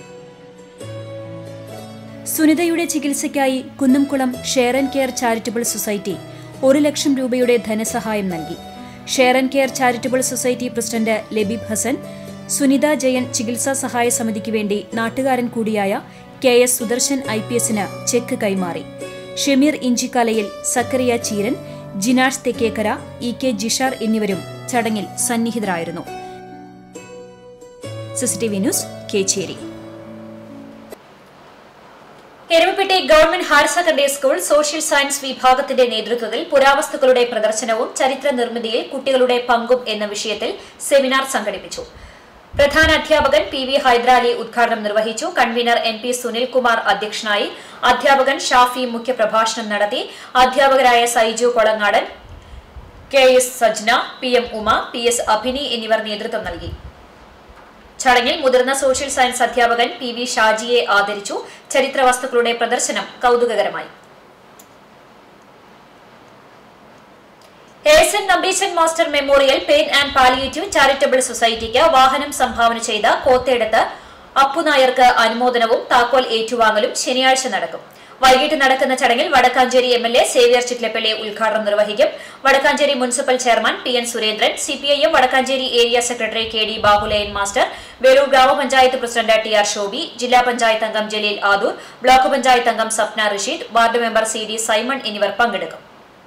സുനിതയുടെ ചികിത്സയ്ക്കായി Kunnamkulam share and care charitable society ഒരു ലക്ഷം രൂപയുടെ ധനസഹായം നൽകി share and care charitable society president Labeeb Hasan Sunitha Jayan ചികിത്സാ സഹായ സമിതിക്ക് വേണ്ടി നാട്ടുകാരൻ കൂടിയായ K S Sudarshan I P എസിന് ചെക്ക് കൈമാറി ഷമീർ ഇഞ്ചിക്കാലയിൽ സക്കറിയ ചീരൻ ജിനാഷ് തെക്കേക്കര ഇ കെ ജിഷാർ എന്നിവരും ചടങ്ങിൽ സന്നിഹിതരായിരുന്നു C C T V news Kecheri Erumapetty government higher secondary school social science വിഭാഗത്തിന്റെ നേതൃത്വത്തിൽ പുരാവസ്തുക്കളുടെ പ്രദർശനവും ചരിത്ര നിർമ്മിതിയിൽ കുട്ടികളുടെ പങ്കും എന്ന വിഷയത്തിൽ സെമിനാർ സംഘടിപ്പിച്ചു പ്രധാന അധ്യാപകൻ പി വി ഹൈദരാലി ഉദ്ഘാടനം നിർവഹിച്ചു കൺവീനർ എൻ പി സുനിൽകുമാർ അധ്യക്ഷനായി അധ്യാപകൻ ഷാഫി മുഖ്യപ്രഭാഷണം നടത്തി അധ്യാപകരായ Saiju Kolangadan K S Sajna P M Uma P S Abhini എന്നിവർ നേതൃത്വം നൽകി ചടങ്ങിൽ മുതിർന്ന സോഷ്യൽ സയൻസ് അധ്യാപകൻ പി വി ഷാജിയെ ആദരിച്ചു ചരിത്ര വസ്തുക്കളുടെ പ്രദർശനം കൗതുകകരമായി S N Nambeesan master memorial pain and palliative charitable സൊസൈറ്റിക്ക് വാഹനം സംഭാവന ചെയ്ത കോത്തേടത്ത് അപ്പുനായർക്ക് അനുമോദനവും താക്കോൽ ഏറ്റുവാങ്ങലും ശനിയാഴ്ച നടക്കും വൈകിട്ട് നടക്കുന്ന ചടങ്ങിൽ Wadakkanchery M L A Xavier Chittilappilly ഉദ്ഘാടനം നിർവഹിക്കും Wadakkanchery municipal chairman P N Surendran C P I M Wadakkanchery area secretary K D Babulayan master Velur ഗ്രാമപഞ്ചായത്ത് പ്രസിഡന്റ് ടി ആർ ഷോബി ജില്ലാ പഞ്ചായത്ത് അംഗം ജലീൽ ആദൂർ ബ്ലോക്ക് പഞ്ചായത്ത് അംഗം Sapna Rasheed ward member C D Simon എന്നിവർ പങ്കെടുക്കും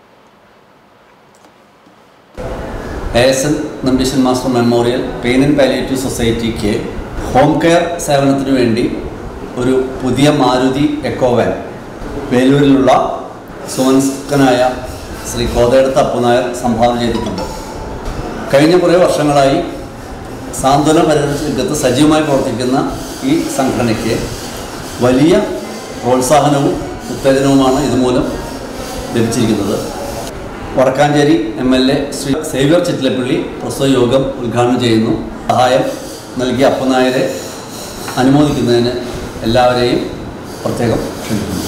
A S N Nambeesan master memorial pain and palliative സൊസൈറ്റിക്ക് ഹോം കെയർ സേവനത്തിനു വേണ്ടി ഒരു പുതിയ മാരുതി എക്കോ വാൻ വേലൂരിലുള്ള സുമൻസ്കനായ ശ്രീ കോതയെടുത്ത അപ്പുനായർ സംഭാവന ചെയ്തിട്ടുണ്ട് കഴിഞ്ഞ കുറേ വർഷങ്ങളായി സാന്ത്വന പരിരക്ഷ രംഗത്ത് സജീവമായി പ്രവർത്തിക്കുന്ന ഈ സംഘടനയ്ക്ക് വലിയ പ്രോത്സാഹനവും ഉത്തേജനവുമാണ് ഇതുമൂലം ലഭിച്ചിരിക്കുന്നത് Wadakkanchery M L A Shri Xavier Chittilappilly പ്രസ്തുത യോഗം ഉദ്ഘാടനം ചെയ്യുന്നു സഹായം നൽകിയ അപ്പനായരെ അനുമോദിക്കുന്നതിന് എല്ലാവരെയും പ്രത്യേകം ക്ഷണിക്കുന്നു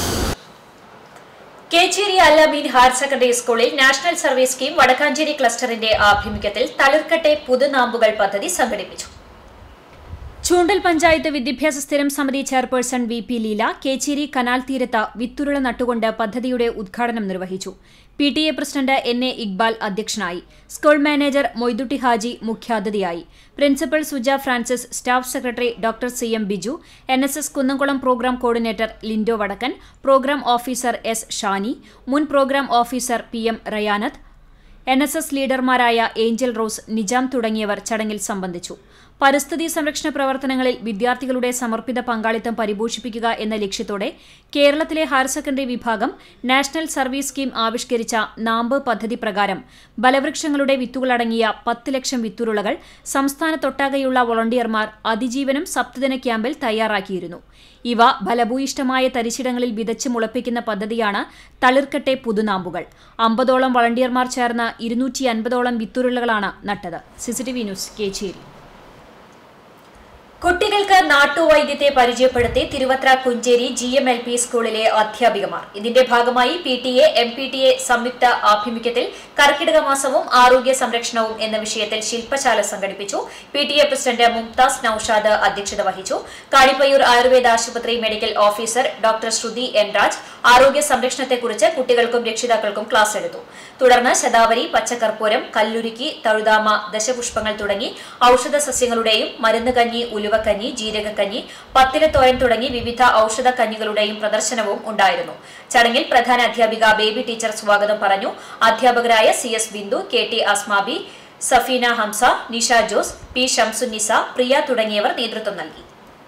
കേച്ചേരി അല്ലമീൻ ഹയർ സെക്കൻഡറി സ്കൂളിൽ നാഷണൽ സർവീസ് സ്കീം വടക്കാഞ്ചേരി ക്ലസ്റ്ററിന്റെ ആഭിമുഖ്യത്തിൽ തളിർക്കട്ടെ പുതുനാമ്പുകൾ പദ്ധതി സംഘടിപ്പിച്ചു ചൂണ്ടൽ പഞ്ചായത്ത് വിദ്യാഭ്യാസ സ്ഥിരം സമിതി chairperson V P Leela Kechery canal തീരത്ത് വിത്തുരുള നട്ടുകൊണ്ട് പദ്ധതിയുടെ ഉദ്ഘാടനം നിർവഹിച്ചു P T A president N A Iqbal അധ്യക്ഷനായി സ്കൂൾ മാനേജർ മൊയ്തുട്ടി ഹാജി മുഖ്യാതിഥിയായി principal Suja Francis staff secretary doctor C M Biju N S S Kunnamkulam programme coordinator Lindo Vadakkan programme officer S Shani മുൻ programme officer P M Rayanath N S S ലീഡർമാരായ ഏഞ്ചൽ റോസ് നിജാം തുടങ്ങിയവർ ചടങ്ങിൽ സംബന്ധിച്ചു പരിസ്ഥിതി സംരക്ഷണ പ്രവർത്തനങ്ങളിൽ വിദ്യാർത്ഥികളുടെ സമർപ്പിത പങ്കാളിത്തം പരിപോഷിപ്പിക്കുക എന്ന ലക്ഷ്യത്തോടെ കേരളത്തിലെ ഹയർ സെക്കൻഡറി വിഭാഗം നാഷണൽ സർവീസ് സ്കീം ആവിഷ്കരിച്ച നാമ്പ് പദ്ധതി പ്രകാരം ബലവൃക്ഷങ്ങളുടെ വിത്തുകളടങ്ങിയ പത്ത് ലക്ഷം വിത്തുരുളകൾ സംസ്ഥാനത്തൊട്ടാകെയുള്ള വോളണ്ടിയർമാർ അതിജീവനം സപ്തദിന ക്യാമ്പിൽ തയ്യാറാക്കിയിരുന്നു ഇവ ഫലഭൂയിഷ്ടമായ തരിശിടങ്ങളിൽ വിതച്ച് മുളപ്പിക്കുന്ന പദ്ധതിയാണ് തളിർക്കട്ടെ പുതുനാമ്പുകൾ അമ്പതോളം വളണ്ടിയർമാർ ചേർന്ന് ഇരുന്നൂറ്റി അൻപതോളം വിത്തുരുളകളാണ് നട്ടത് സിസിടിവി ന്യൂസ് കേച്ചേരി കുട്ടികൾക്ക് നാട്ടുവൈദ്യത്തെ പരിചയപ്പെടുത്തി Thiruvathra Kuncheri G M L P സ്കൂളിലെ അധ്യാപികമാർ ഇതിന്റെ ഭാഗമായി P T A M P T A സംയുക്ത ആഭിമുഖ്യത്തിൽ കർക്കിടക മാസവും ആരോഗ്യ സംരക്ഷണവും എന്ന വിഷയത്തിൽ ശില്പശാല സംഘടിപ്പിച്ചു P T A president Mumtaz Noushad അധ്യക്ഷത വഹിച്ചു കാളിപ്പയ്യൂർ ആയുർവേദ ആശുപത്രി medical officer doctor Sruthi N Raj ആരോഗ്യ സംരക്ഷണത്തെക്കുറിച്ച് കുട്ടികൾക്കും രക്ഷിതാക്കൾക്കും ക്ലാസ് എടുത്തു തുടർന്ന് ശതാവരി പച്ചക്കർപ്പൂരം കല്ലുരുക്കി തഴുതാമ ദശപുഷ്പങ്ങൾ തുടങ്ങി ഔഷധ സസ്യങ്ങളുടെയും മരുന്ന് കഞ്ഞി ഉലുവക്കഞ്ഞി ജീരകക്കഞ്ഞി പത്തിലത്തോരൻ തുടങ്ങി വിവിധ ഔഷധ കഞ്ഞികളുടെയും പ്രദർശനവും ഉണ്ടായിരുന്നു ചടങ്ങിൽ പ്രധാന അധ്യാപിക ബേബി ടീച്ചർ സ്വാഗതം പറഞ്ഞു അധ്യാപകരായ C S Bindu K T Asmabi Safeena Hamsa Nisha Jose P Shamsunnisa Priya തുടങ്ങിയവർ നേതൃത്വം നൽകി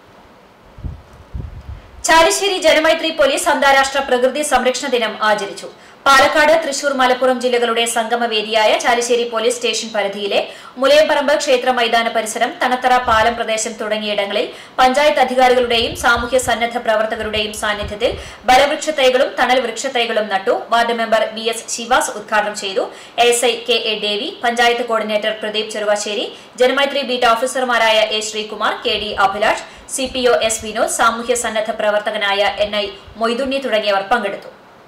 ചാലിശ്ശേരി ജനമൈത്രി പോലീസ് അന്താരാഷ്ട്ര പ്രകൃതി സംരക്ഷണ ദിനം ആചരിച്ചു പാലക്കാട് തൃശൂർ മലപ്പുറം ജില്ലകളുടെ സംഗമവേദിയായ ചാലിശ്ശേരി പോലീസ് സ്റ്റേഷൻ പരിധിയിലെ മുലയംപറമ്പ് ക്ഷേത്ര മൈതാന പരിസരം തണത്തറ പാലം പ്രദേശം തുടങ്ങിയിടങ്ങളിൽ പഞ്ചായത്ത് അധികാരികളുടെയും സാമൂഹ്യ സന്നദ്ധ പ്രവർത്തകരുടെയും സാന്നിധ്യത്തിൽ ബലവൃക്ഷ തൈകളും തണൽ വൃക്ഷത്തൈകളും നട്ടു ward member B S Sivas ഉദ്ഘാടനം ചെയ്തു S I K A Devi panchayat coordinator Pradeep Cheruvassery Janamaithri beat ഓഫീസർമാരായ A Sreekumar K D Abhilash C P O S Vinod സാമൂഹ്യ സന്നദ്ധ പ്രവർത്തകനായ എൻ ഐ മൊയ്തുണ്ണി തുടങ്ങിയവർ പങ്കെടുത്തു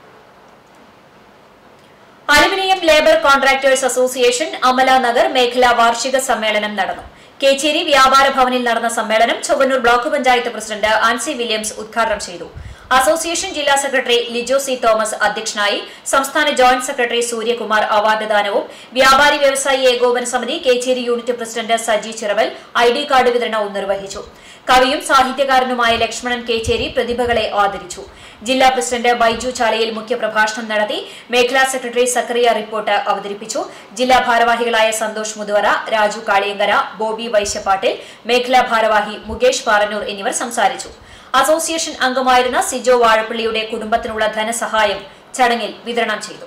aluminium labour contractors association Amala Nagar മേഖലാ വാർഷിക സമ്മേളനം നടന്നു കേച്ചേരി വ്യാപാര ഭവനിൽ നടന്ന സമ്മേളനം Chowwannur block panchayat president Ancy Williams ഉദ്ഘാടനം ചെയ്തു അസോസിയേഷൻ ജില്ലാ സെക്രട്ടറി ലിജോ സി തോമസ് അധ്യക്ഷനായി സംസ്ഥാന ജോയിന്റ് സെക്രട്ടറി സൂര്യകുമാർ അവാർഡ് ദാനവും വ്യാപാരി വ്യവസായി ഏകോപന സമിതി Kechery unit president Saji Chiraval I D card വിതരണവും നിർവഹിച്ചു കവിയും സാഹിത്യകാരനുമായ ലക്ഷ്മണൻ കേച്ചേരി പ്രതിഭകളെ ആദരിച്ചു ജില്ലാ പ്രസിഡന്റ് ബൈജു ചാലയിൽ മുഖ്യപ്രഭാഷണം നടത്തി മേഖലാ സെക്രട്ടറി സക്കറിയ റിപ്പോർട്ട് അവതരിപ്പിച്ചു ജില്ലാ ഭാരവാഹികളായ സന്തോഷ് മുതുവറ രാജു കാളിയങ്കര ബോബി വൈശ്യപ്പാട്ടിൽ മേഖലാ ഭാരവാഹി മുകേഷ് പാറന്നൂർ എന്നിവർ സംസാരിച്ചു അസോസിയേഷൻ അംഗമായിരുന്ന സിജോ വാഴപ്പള്ളിയുടെ കുടുംബത്തിനുള്ള ധനസഹായം ചടങ്ങിൽ വിതരണം ചെയ്തു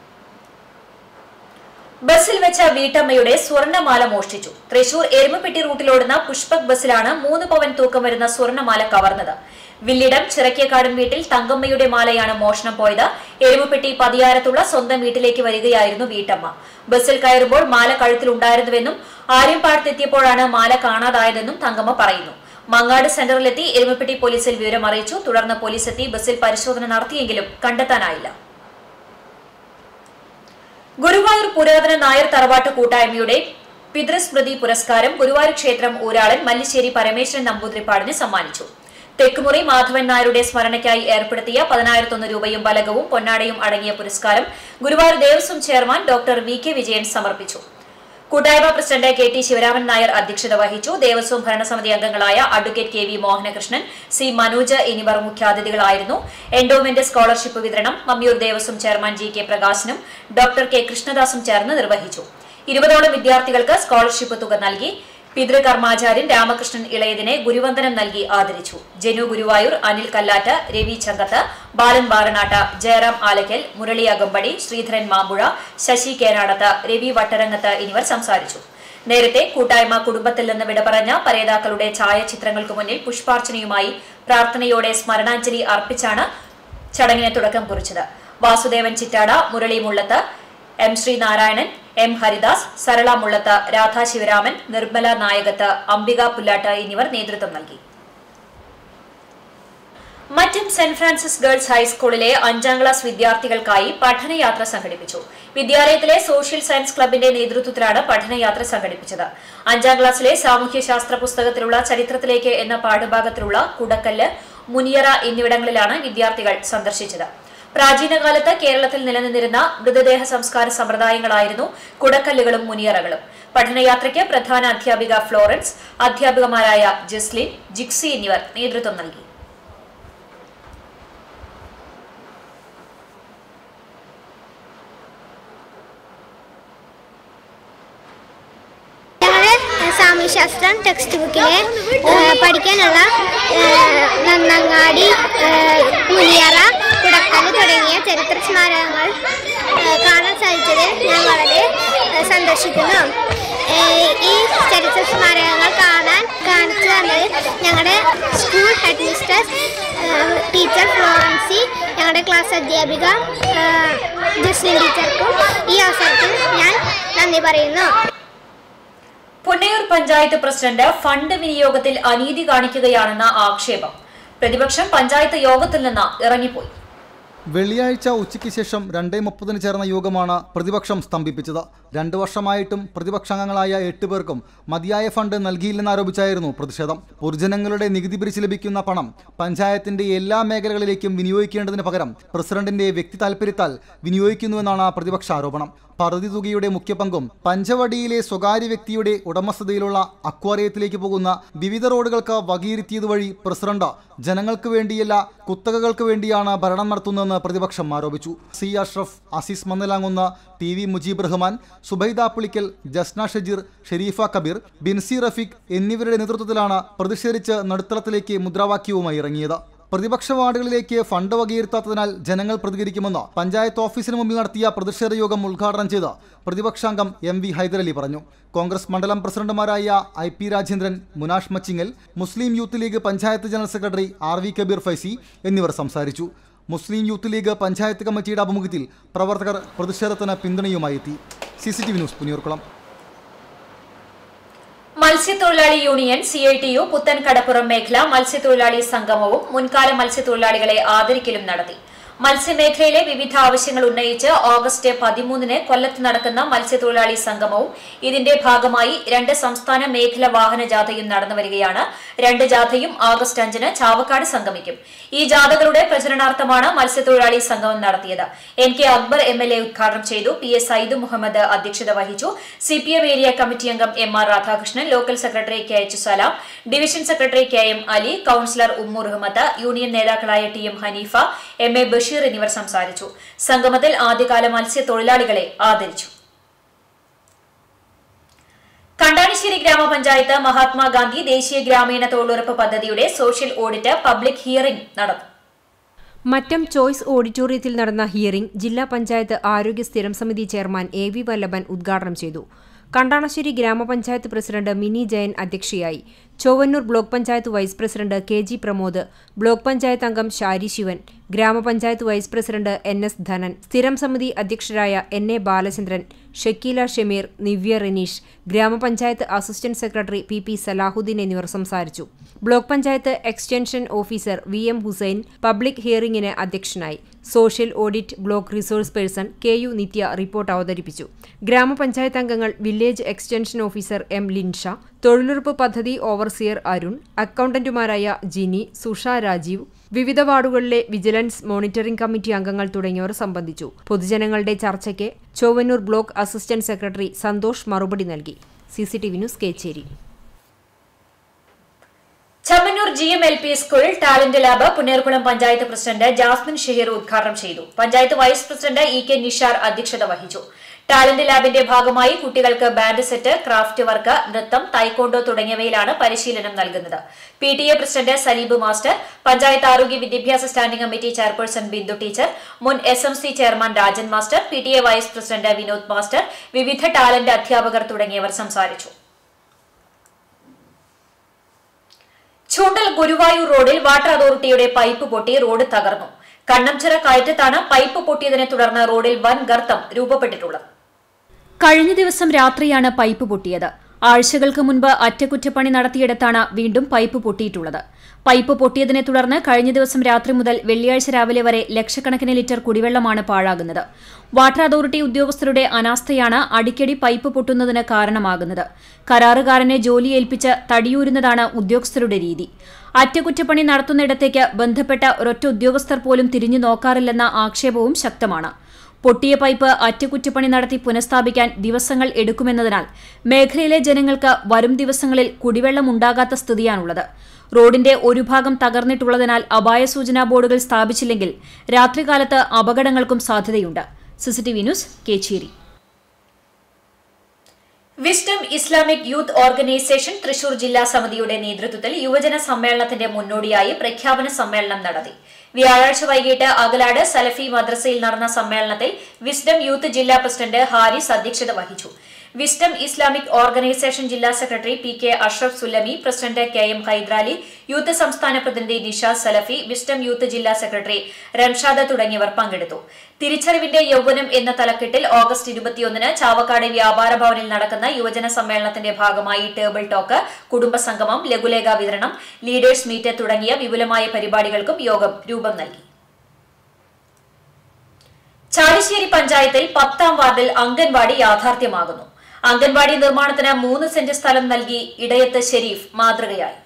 ബസ്സിൽ വെച്ച വീട്ടമ്മയുടെ സ്വർണ്ണമാല മോഷ്ടിച്ചു തൃശൂർ എരുമപ്പെട്ടി റൂട്ടിലോടുന്ന പുഷ്പക് ബസ്സിലാണ് മൂന്ന് പവൻ തൂക്കം വരുന്ന സ്വർണ്ണമാല കവർന്നത് വില്ലിടം ചിറക്കിയക്കാടൻ വീട്ടിൽ തങ്കമ്മയുടെ മാലയാണ് മോഷണം പോയത് എരുമപ്പെട്ടി പതിയാരത്തുള്ള സ്വന്തം വീട്ടിലേക്ക് വരികയായിരുന്നു വീട്ടമ്മ ബസ്സിൽ കയറുമ്പോൾ മാല കഴുത്തിലുണ്ടായിരുന്നുവെന്നും ആര്യമ്പാടത്തെത്തിയപ്പോഴാണ് മാല കാണാതായതെന്നും തങ്കമ്മ പറയുന്നു മങ്ങാട് സെന്ററിലെത്തി എരുമപ്പെട്ടി പോലീസിൽ വിവരം അറിയിച്ചു തുടർന്ന് പോലീസ് എത്തി ബസ്സിൽ പരിശോധന നടത്തിയെങ്കിലും കണ്ടെത്താനായില്ല ഗുരുവായൂർ പുരാതന നായർ തറവാട്ട് കൂട്ടായ്മയുടെ പിതൃസ്മൃതി പുരസ്കാരം ഗുരുവായൂർ ക്ഷേത്രം ഊരാളൻ മല്ലിശ്ശേരി പരമേശ്വരൻ നമ്പൂതിരിപ്പാടിന് സമ്മാനിച്ചു തെക്കുമുറി മാധവൻ നായരുടെ സ്മരണയ്ക്കായി ഏർപ്പെടുത്തിയ പതിനായിരത്തൊന്ന് രൂപയും ബലകവും പൊന്നാടയും അടങ്ങിയ പുരസ്കാരം Guruvayur Devaswom chairman doctor V K Vijayan സമർപ്പിച്ചു കൂട്ടായ്മ president K T Sivaraman Nair അധ്യക്ഷത വഹിച്ചു ദേവസ്വം ഭരണസമിതി അംഗങ്ങളായ advocate K V Mohanakrishnan C Manoj എന്നിവർ മുഖ്യാതിഥികളായിരുന്നു എൻഡോമെന്റ് സ്കോളർഷിപ്പ് വിതരണം Mammiyur Devaswom chairman G K പ്രകാശനും ഡോക്ടർ കെ കൃഷ്ണദാസും ചേർന്ന് നിർവഹിച്ചു ഇരുപതോളം വിദ്യാർത്ഥികൾക്ക് സ്കോളർഷിപ്പ് തുക നൽകി പിതൃകർമാചാര്യൻ രാമകൃഷ്ണൻ ഇളയതിനെ ഗുരുവന്ദനം നൽകി ആദരിച്ചു ജനു ഗുരുവായൂർ അനിൽ കല്ലാറ്റ് രവി ചങ്കത്ത് ബാലൻ വാറനാട്ട് ജയറാം ആലക്കൽ മുരളി അകമ്പടി ശ്രീധരൻ മാമ്പുഴ ശശി കേനാടത്ത് രവി വട്ടരങ്ങത്ത് എന്നിവർ സംസാരിച്ചു നേരത്തെ കൂട്ടായ്മ കുടുംബത്തിൽ നിന്ന് വിട പറഞ്ഞ പരേതാക്കളുടെ ഛായാചിത്രങ്ങൾക്ക് മുന്നിൽ പുഷ്പാർച്ചനയുമായി പ്രാർത്ഥനയോടെ സ്മരണാഞ്ജലി അർപ്പിച്ചാണ് ചടങ്ങിന് തുടക്കം കുറിച്ചത് വാസുദേവൻ ചിറ്റാട മുരളി മുള്ളത്ത് എം ശ്രീനാരായണൻ എം ഹരിദാസ് സരള മുള്ളത്ത് രാധാ ശിവരാമൻ നിർമ്മല നായകത്ത് അംബിക പുല്ലാട്ട് എന്നിവർ നേതൃത്വം നൽകി മറ്റം സെന്റ് ഫ്രാൻസിസ് ഗേൾസ് ഹൈസ്കൂളിലെ അഞ്ചാം ക്ലാസ് വിദ്യാർത്ഥികൾക്കായി പഠനയാത്ര സംഘടിപ്പിച്ചു വിദ്യാലയത്തിലെ സോഷ്യൽ സയൻസ് ക്ലബിന്റെ നേതൃത്വത്തിലാണ് പഠനയാത്ര സംഘടിപ്പിച്ചത് അഞ്ചാം ക്ലാസ്സിലെ സാമൂഹ്യശാസ്ത്ര പുസ്തകത്തിലുള്ള ചരിത്രത്തിലേക്ക് എന്ന പാഠഭാഗത്തിലുള്ള കുടക്കല്ല് മുനിയറ എന്നിവിടങ്ങളിലാണ് വിദ്യാർത്ഥികൾ സന്ദർശിച്ചത് പ്രാചീനകാലത്ത് കേരളത്തിൽ നിലനിന്നിരുന്ന മൃതദേഹ സംസ്കാര സമ്പ്രദായങ്ങളായിരുന്നു കുടക്കല്ലുകളും മുനിയറകളും പഠനയാത്രയ്ക്ക് പ്രധാന അധ്യാപിക ഫ്ലോറൻസ് അധ്യാപികമാരായ ജസ്ലിൻ ജിക്സി എന്നിവർ നേതൃത്വം നൽകി ഞങ്ങൾ സാമൂഹ്യശാസ്ത്രം ടെക്സ്റ്റ് ബുക്കിലെ പഠിക്കാനുള്ള ഏഹ്, നന്നങ്ങാടി ഏഹ്, മുനിയറ കുടക്കല് തുടങ്ങിയ ചരിത്ര സ്മാരകങ്ങൾ ഏഹ്, കാണാൻ സാധിച്ചത് ഞാൻ വളരെ ഏഹ്, സന്തോഷിക്കുന്നു ഏഹ്, ഈ ചരിത്ര സ്മാരകങ്ങൾ കാണാൻ കാണിച്ചു തന്നത് ഞങ്ങളുടെ school head mistress teacher Florency ഞങ്ങളുടെ ക്ലാസ് അധ്യാപിക ഏഹ്, ജസ്ലിൻ ടീച്ചർക്കും ഈ അവസരത്തിൽ ഞാൻ നന്ദി പറയുന്നു പുന്നയൂർ പഞ്ചായത്ത് പ്രസിഡന്റ് ഫണ്ട് വിനിയോഗത്തിൽ അനീതി കാണിക്കുകയാണെന്ന ആക്ഷേപം പ്രതിപക്ഷം പഞ്ചായത്ത് യോഗത്തിൽ നിന്ന് ഇറങ്ങിപ്പോയി വെള്ളിയാഴ്ച ഉച്ചയ്ക്ക് ശേഷം രണ്ടേ മുപ്പതിന് ചേർന്ന യോഗമാണ് പ്രതിപക്ഷം സ്തംഭിപ്പിച്ചത് രണ്ടു വർഷമായിട്ടും പ്രതിപക്ഷാംഗങ്ങളായ എട്ട് പേർക്കും മതിയായ ഫണ്ട് നൽകിയില്ലെന്നാരോപിച്ചായിരുന്നു പ്രതിഷേധം പൊതുജനങ്ങളുടെ നികുതി പിരിച്ച് ലഭിക്കുന്ന പണം പഞ്ചായത്തിന്റെ എല്ലാ മേഖലകളിലേക്കും വിനിയോഗിക്കേണ്ടതിന് പകരം പ്രസിഡന്റിന്റെ വ്യക്തി താൽപര്യത്താൽ വിനിയോഗിക്കുന്നുവെന്നാണ് പ്രതിപക്ഷ ആരോപണം പദ്ധതി തുകയുടെ മുഖ്യ പങ്കും പഞ്ചവടിയിലെ സ്വകാര്യ വ്യക്തിയുടെ ഉടമസ്ഥതയിലുള്ള അക്വാറിയത്തിലേക്ക് പോകുന്ന വിവിധ റോഡുകൾക്ക് വകയിരുത്തിയത് വഴി പ്രസിഡന്റ് ജനങ്ങൾക്ക് വേണ്ടിയല്ല കുത്തകകൾക്ക് വേണ്ടിയാണ് ഭരണം നടത്തുന്നതെന്ന് പ്രതിപക്ഷം ആരോപിച്ചു C Ashraf Azeez Mannalamkunnu T V Mujeeb Rahman Subaida Pulikkal Jasna Shajeer Sharifa Kabeer Binsy Rafeeq എന്നിവരുടെ നേതൃത്വത്തിലാണ് പ്രതിഷേധിച്ച് നടുത്തളത്തിലേക്ക് മുദ്രാവാക്യവുമായി ഇറങ്ങിയത് പ്രതിപക്ഷ വാർഡുകളിലേക്ക് ഫണ്ട് വകയിരുത്താത്തതിനാൽ ജനങ്ങൾ പ്രതികരിക്കുമെന്ന് പഞ്ചായത്ത് ഓഫീസിന് മുമ്പിൽ നടത്തിയ പ്രതിഷേധ യോഗം ഉദ്ഘാടനം ചെയ്ത് പ്രതിപക്ഷാംഗം എം വി ഹൈദരലി പറഞ്ഞു കോൺഗ്രസ് മണ്ഡലം പ്രസിഡന്റുമാരായ I P Rajendran Munash Machingal Muslim youth league panchayat general secretary R V Kabeer Faizy എന്നിവർ സംസാരിച്ചു മുസ്ലിം യൂത്ത് ലീഗ് പഞ്ചായത്ത് കമ്മിറ്റിയുടെ ആഭിമുഖ്യത്തിൽ പ്രവർത്തകർ പ്രതിഷേധത്തിന് പിന്തുണയുമായി എത്തി C C T V news Punnayurkulam മത്സ്യത്തൊഴിലാളി union C I T U Puthan Kadappuram മേഖല മത്സ്യത്തൊഴിലാളി സംഗമവും മുൻകാല മത്സ്യത്തൊഴിലാളികളെ ആദരിക്കലും നടത്തി മത്സ്യമേഖലയിലെ വിവിധ ആവശ്യങ്ങൾ ഉന്നയിച്ച് ഓഗസ്റ്റ് പതിമൂന്നിന് കൊല്ലത്ത് നടക്കുന്ന മത്സ്യത്തൊഴിലാളി സംഗമവും ഇതിന്റെ ഭാഗമായി രണ്ട് സംസ്ഥാന മേഖല വാഹന ജാഥയും നടന്നു വരികയാണ് രണ്ട് ജാഥയും ഓഗസ്റ്റ് അഞ്ചിന് ചാവക്കാട് സംഗമിക്കും ഈ ജാഥകളുടെ പ്രചരണാർത്ഥമാണ് മത്സ്യത്തൊഴിലാളി സംഗമം നടത്തിയത് N K Akbar M L A ഉദ്ഘാടനം ചെയ്തു പി എസ് സൈദ് മുഹമ്മദ് അധ്യക്ഷത വഹിച്ചു C P M area committee അംഗം M R Radhakrishnan local secretary K H Salam division secretary K M Ali councillor Ummu Rahmath union നേതാക്കളായ T M Haneefa M A Basheer എന്നിവർ സംസാരിച്ചു സംഗമത്തിൽ ആദ്യകാല മത്സ്യത്തൊഴിലാളികളെ ആദരിച്ചു കണ്ടാണിശ്ശേരി ഗ്രാമപഞ്ചായത്ത് മഹാത്മാഗാന്ധി ദേശീയ ഗ്രാമീണ തൊഴിലുറപ്പ് പദ്ധതിയുടെ സോഷ്യൽ ഓഡിറ്റ് പബ്ലിക് ഹിയറിംഗ് നടന്നു മറ്റം ചോയ്സ് ഓഡിറ്റോറിയത്തിൽ നടന്ന ഹിയറിംഗ് ജില്ലാ പഞ്ചായത്ത് ആരോഗ്യ സ്ഥിരം സമിതി ചെയർമാൻ എ വി വല്ലഭൻ ഉദ്ഘാടനം ചെയ്തു കണ്ടാണശ്ശേരി ഗ്രാമപഞ്ചായത്ത് പ്രസിഡന്റ് മിനി ജയൻ അധ്യക്ഷയായി Chowwannur block panchayat vice president K G Pramod block panchayat അംഗം ഷാരി ശിവൻ ഗ്രാമപഞ്ചായത്ത് vice president N S Dhanan സ്ഥിരം സമിതി അധ്യക്ഷരായ എൻ എ ബാലചന്ദ്രൻ ഷക്കീല ഷമീർ നിവ്യ റെനീഷ് ഗ്രാമപഞ്ചായത്ത് assistant secretary P P Salahuddin എന്നിവർ സംസാരിച്ചു block panchayat extension officer V M Hussain public ഹിയറിംഗിന് അധ്യക്ഷനായി social audit block resource person K U Nithya report അവതരിപ്പിച്ചു ഗ്രാമപഞ്ചായത്ത് അംഗങ്ങൾ village extension officer M Linsha തൊഴിലുറപ്പ് പദ്ധതി ഓവർസിയർ അരുൺ അക്കൗണ്ടന്റുമാരായ ജിനി സുഷ രാജീവ് വിവിധ വാർഡുകളിലെ വിജിലൻസ് മോണിറ്ററിംഗ് കമ്മിറ്റി അംഗങ്ങൾ തുടങ്ങിയവർ സംബന്ധിച്ചു പൊതുജനങ്ങളുടെ ചർച്ചയ്ക്ക് Chowwannur block assistant secretary Santhosh മറുപടി നൽകി C C T V news Kechery Chammannur G M L P school talent lab Punnerkulam panchayat president Jasmine Shaheer ഉദ്ഘാടനം ചെയ്തു panchayat vice president E K Nishar അധ്യക്ഷത വഹിച്ചു ടാലന്റ് ലാബിന്റെ ഭാഗമായി കുട്ടികൾക്ക് ബാൻഡ് സെറ്റ് ക്രാഫ്റ്റ് വർക്ക് നൃത്തം തൈക്കോണ്ടോ തുടങ്ങിയവയിലാണ് പരിശീലനം നൽകുന്നത് P T A president Saleeb master panchayat ആരോഗ്യ വിദ്യാഭ്യാസ standing committee chairperson Bindu teacher മുൻ S M C chairman Rajan master P T A vice president Vinod master വിവിധ ടാലന്റ് അധ്യാപകർ തുടങ്ങിയവർ സംസാരിച്ചു ചൂണ്ടൽ ഗുരുവായൂർ റോഡിൽ വാട്ടർ അതോറിറ്റിയുടെ പൈപ്പ് പൊട്ടി റോഡ് തകർന്നു കണ്ണംചിറ കയറ്റത്താണ് പൈപ്പ് പൊട്ടിയതിനെ തുടർന്ന് റോഡിൽ വൻ ഗർത്തം രൂപപ്പെട്ടിട്ടുള്ളത് കഴിഞ്ഞ ദിവസം രാത്രിയാണ് പൈപ്പ് പൊട്ടിയത് ആഴ്ചകൾക്ക് മുൻപ് അറ്റകുറ്റപ്പണി നടത്തിയിടത്താണ് വീണ്ടും പൈപ്പ് പൊട്ടിയിട്ടുള്ളത് പൈപ്പ് പൊട്ടിയതിനെ തുടർന്ന് കഴിഞ്ഞ ദിവസം രാത്രി മുതൽ വെള്ളിയാഴ്ച രാവിലെ വരെ ലക്ഷക്കണക്കിന് ലിറ്റർ കുടിവെള്ളമാണ് പാഴാകുന്നത് വാട്ടർ അതോറിറ്റി ഉദ്യോഗസ്ഥരുടെ അനാസ്ഥയാണ് അടിക്കടി പൈപ്പ് പൊട്ടുന്നതിന് കാരണമാകുന്നത് കരാറുകാരനെ ജോലി ഏൽപ്പിച്ച് തടിയൂരുന്നതാണ് ഉദ്യോഗസ്ഥരുടെ രീതി അറ്റകുറ്റപ്പണി നടത്തുന്നിടത്തേക്ക് ബന്ധപ്പെട്ട ഒരൊറ്റ ഉദ്യോഗസ്ഥർ പോലും തിരിഞ്ഞു നോക്കാറില്ലെന്ന ആക്ഷേപവും ശക്തമാണ് പൊട്ടിയ പൈപ്പ് അറ്റകുറ്റപ്പണി നടത്തി പുനഃസ്ഥാപിക്കാൻ ദിവസങ്ങൾ എടുക്കുമെന്നതിനാൽ മേഖലയിലെ ജനങ്ങൾക്ക് വരും ദിവസങ്ങളിൽ കുടിവെള്ളം ഉണ്ടാകാത്ത സ്ഥിതിയാണുള്ളത് റോഡിന്റെ ഒരു ഭാഗം തകർന്നിട്ടുള്ളതിനാൽ അപായ സൂചനാ ബോർഡുകൾ സ്ഥാപിച്ചില്ലെങ്കിൽ രാത്രികാലത്ത് അപകടങ്ങൾക്കും സാധ്യതയുണ്ട് CCTV news Kecheri wisdom Islamic youth organisation Thrissur ജില്ലാ സമിതിയുടെ നേതൃത്വത്തിൽ യുവജന സമ്മേളനത്തിന്റെ മുന്നോടിയായി പ്രഖ്യാപന സമ്മേളനം നടത്തി വ്യാഴാഴ്ച വൈകിട്ട് അകലാട് സലഫി മദ്രസയിൽ നടന്ന സമ്മേളനത്തിൽ വിസ്ഡം യൂത്ത് ജില്ലാ പ്രസിഡന്റ് ഹാരിസ് അധ്യക്ഷത വഹിച്ചു വിസ്ഡം ഇസ്ലാമിക് ഓർഗനൈസേഷൻ ജില്ലാ secretary P K Ashraf Sullami president K M Hydrali youth സംസ്ഥാന പ്രതിനിധി നിഷാദ് സലഫി വിസ്ഡം യൂത്ത് ജില്ലാ സെക്രട്ടറി റംഷാദ് തുടങ്ങിയവർ പങ്കെടുത്തു തിരിച്ചറിവിന്റെ യൗവനം എന്ന തലക്കെട്ടിൽ ഓഗസ്റ്റ് ഇരുപത്തിയൊന്നിന് ചാവക്കാട് വ്യാപാര ഭവനിൽ നടക്കുന്ന യുവജന സമ്മേളനത്തിന്റെ ഭാഗമായി ടേബിൾ ടോക്ക് കുടുംബസംഗമം ലഘുലേഖ വിതരണം ലീഡേഴ്സ് മീറ്റ് തുടങ്ങിയ വിപുലമായ പരിപാടികൾക്കും യോഗം രൂപം നൽകി ചാലിശ്ശേരി പഞ്ചായത്തിൽ പത്താം വാർഡിൽ അംഗൻവാടി യാഥാർത്ഥ്യമാകുന്നു അംഗൻവാടി നിർമ്മാണത്തിന് മൂന്ന് സെന്റ് സ്ഥലം നൽകി ഇടയത്ത് ഷെരീഫ് മാതൃകയായി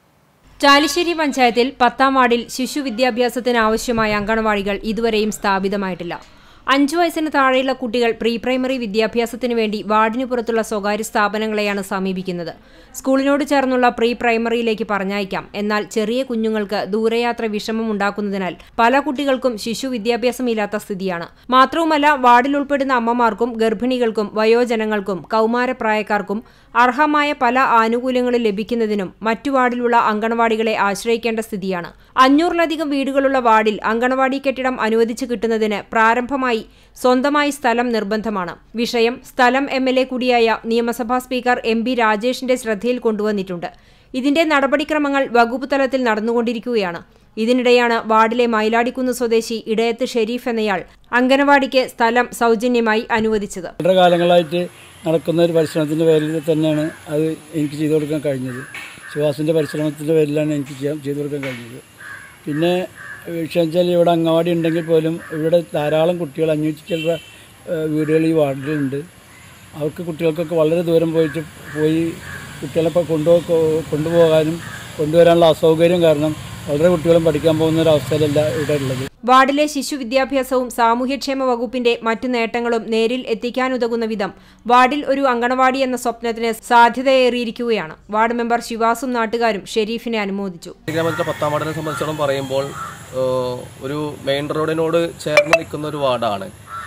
ചാലിശ്ശേരി പഞ്ചായത്തിൽ പത്താം വാർഡിൽ ശിശു വിദ്യാഭ്യാസത്തിന് ആവശ്യമായ അങ്കണവാടികൾ ഇതുവരെയും സ്ഥാപിതമായിട്ടില്ല അഞ്ചു വയസ്സിന് താഴെയുള്ള കുട്ടികൾ പ്രീ പ്രൈമറി വിദ്യാഭ്യാസത്തിനു വേണ്ടി വാർഡിനു പുറത്തുള്ള സ്വകാര്യ സ്ഥാപനങ്ങളെയാണ് സമീപിക്കുന്നത് സ്കൂളിനോട് ചേർന്നുള്ള പ്രീ പ്രൈമറിയിലേക്ക് പറഞ്ഞയക്കാം എന്നാൽ ചെറിയ കുഞ്ഞുങ്ങൾക്ക് ദൂരയാത്ര വിഷമം ഉണ്ടാക്കുന്നതിനാൽ പല കുട്ടികൾക്കും ശിശു വിദ്യാഭ്യാസമില്ലാത്ത സ്ഥിതിയാണ് മാത്രവുമല്ല വാർഡിൽ ഉൾപ്പെടുന്ന അമ്മമാർക്കും ഗർഭിണികൾക്കും വയോജനങ്ങൾക്കും കൗമാരപ്രായക്കാർക്കും അർഹമായ പല ആനുകൂല്യങ്ങളും ലഭിക്കുന്നതിനും മറ്റു വാർഡിലുള്ള അങ്കണവാടികളെ ആശ്രയിക്കേണ്ട സ്ഥിതിയാണ് അഞ്ഞൂറിലധികം വീടുകളുള്ള വാർഡിൽ അങ്കണവാടി കെട്ടിടം അനുവദിച്ചു കിട്ടുന്നതിന് പ്രാരംഭമായി സ്വന്തമായി സ്ഥലം നിർബന്ധമാണ് വിഷയം സ്ഥലം എം എൽ എ കൂടിയായ നിയമസഭാ സ്പീക്കർ എം ബി രാജേഷിന്റെ ശ്രദ്ധയിൽ കൊണ്ടുവന്നിട്ടുണ്ട് ഇതിന്റെ നടപടിക്രമങ്ങൾ വകുപ്പ് തലത്തിൽ നടന്നുകൊണ്ടിരിക്കുകയാണ് ഇതിനിടെയാണ് വാർഡിലെ മയിലാടിക്കുന്ന് സ്വദേശി ഇടയത്ത് ഷെരീഫ് എന്നയാൾ അങ്കനവാടിക്ക് സ്ഥലം സൗജന്യമായി അനുവദിച്ചത് വളരെ കാലങ്ങളായിട്ട് നടക്കുന്ന ഒരു പരിശ്രമത്തിൻ്റെ പേരിൽ തന്നെയാണ് അത് എനിക്ക് ചെയ്തു കൊടുക്കാൻ കഴിഞ്ഞത് സുഹാസിൻ്റെ പരിശ്രമത്തിൻ്റെ പേരിലാണ് എനിക്ക് ചെയ്യാൻ ചെയ്തു കൊടുക്കാൻ കഴിഞ്ഞത് പിന്നെ വിഷയം വെച്ചാൽ ഇവിടെ അംഗൻവാടി ഉണ്ടെങ്കിൽ പോലും ഇവിടെ ധാരാളം കുട്ടികൾ അഞ്ഞൂറ്റി ചില്ലറ ഏഹ്, വീടുകൾ ഈ വാർഡിലുണ്ട് അവർക്ക് കുട്ടികൾക്കൊക്കെ വളരെ ദൂരം പോയിട്ട് പോയി കുട്ടികളെ ഇപ്പോൾ കൊണ്ടു കൊണ്ടുപോകാനും കൊണ്ടുവരാനുള്ള അസൗകര്യം കാരണം വളരെ കുട്ടികളും പഠിക്കാൻ പോകുന്ന ഒരു അവസ്ഥയിലല്ല ഇവിടെ ഉള്ളത് വാർഡിലെ ശിശു വിദ്യാഭ്യാസവും സാമൂഹ്യക്ഷേമ വകുപ്പിന്റെ മറ്റു നേട്ടങ്ങളും നേരിൽ എത്തിക്കാനുതകുന്ന വിധം വാർഡിൽ ഒരു അങ്കണവാടി എന്ന സ്വപ്നത്തിന് സാധ്യതയേറിയിരിക്കുകയാണ് വാർഡ് മെമ്പർ ശിവാസും നാട്ടുകാരും ഷെരീഫിനെ അനുമോദിച്ചു ഗ്രാമത്തിലെ പത്താം വാർഡിനെ സംബന്ധിച്ചിടത്തോളം പറയുമ്പോൾ ഏഹ്, ഒരു മെയിൻ റോഡിനോട് ചേർന്ന് നിൽക്കുന്ന ഒരു വാർഡാണ്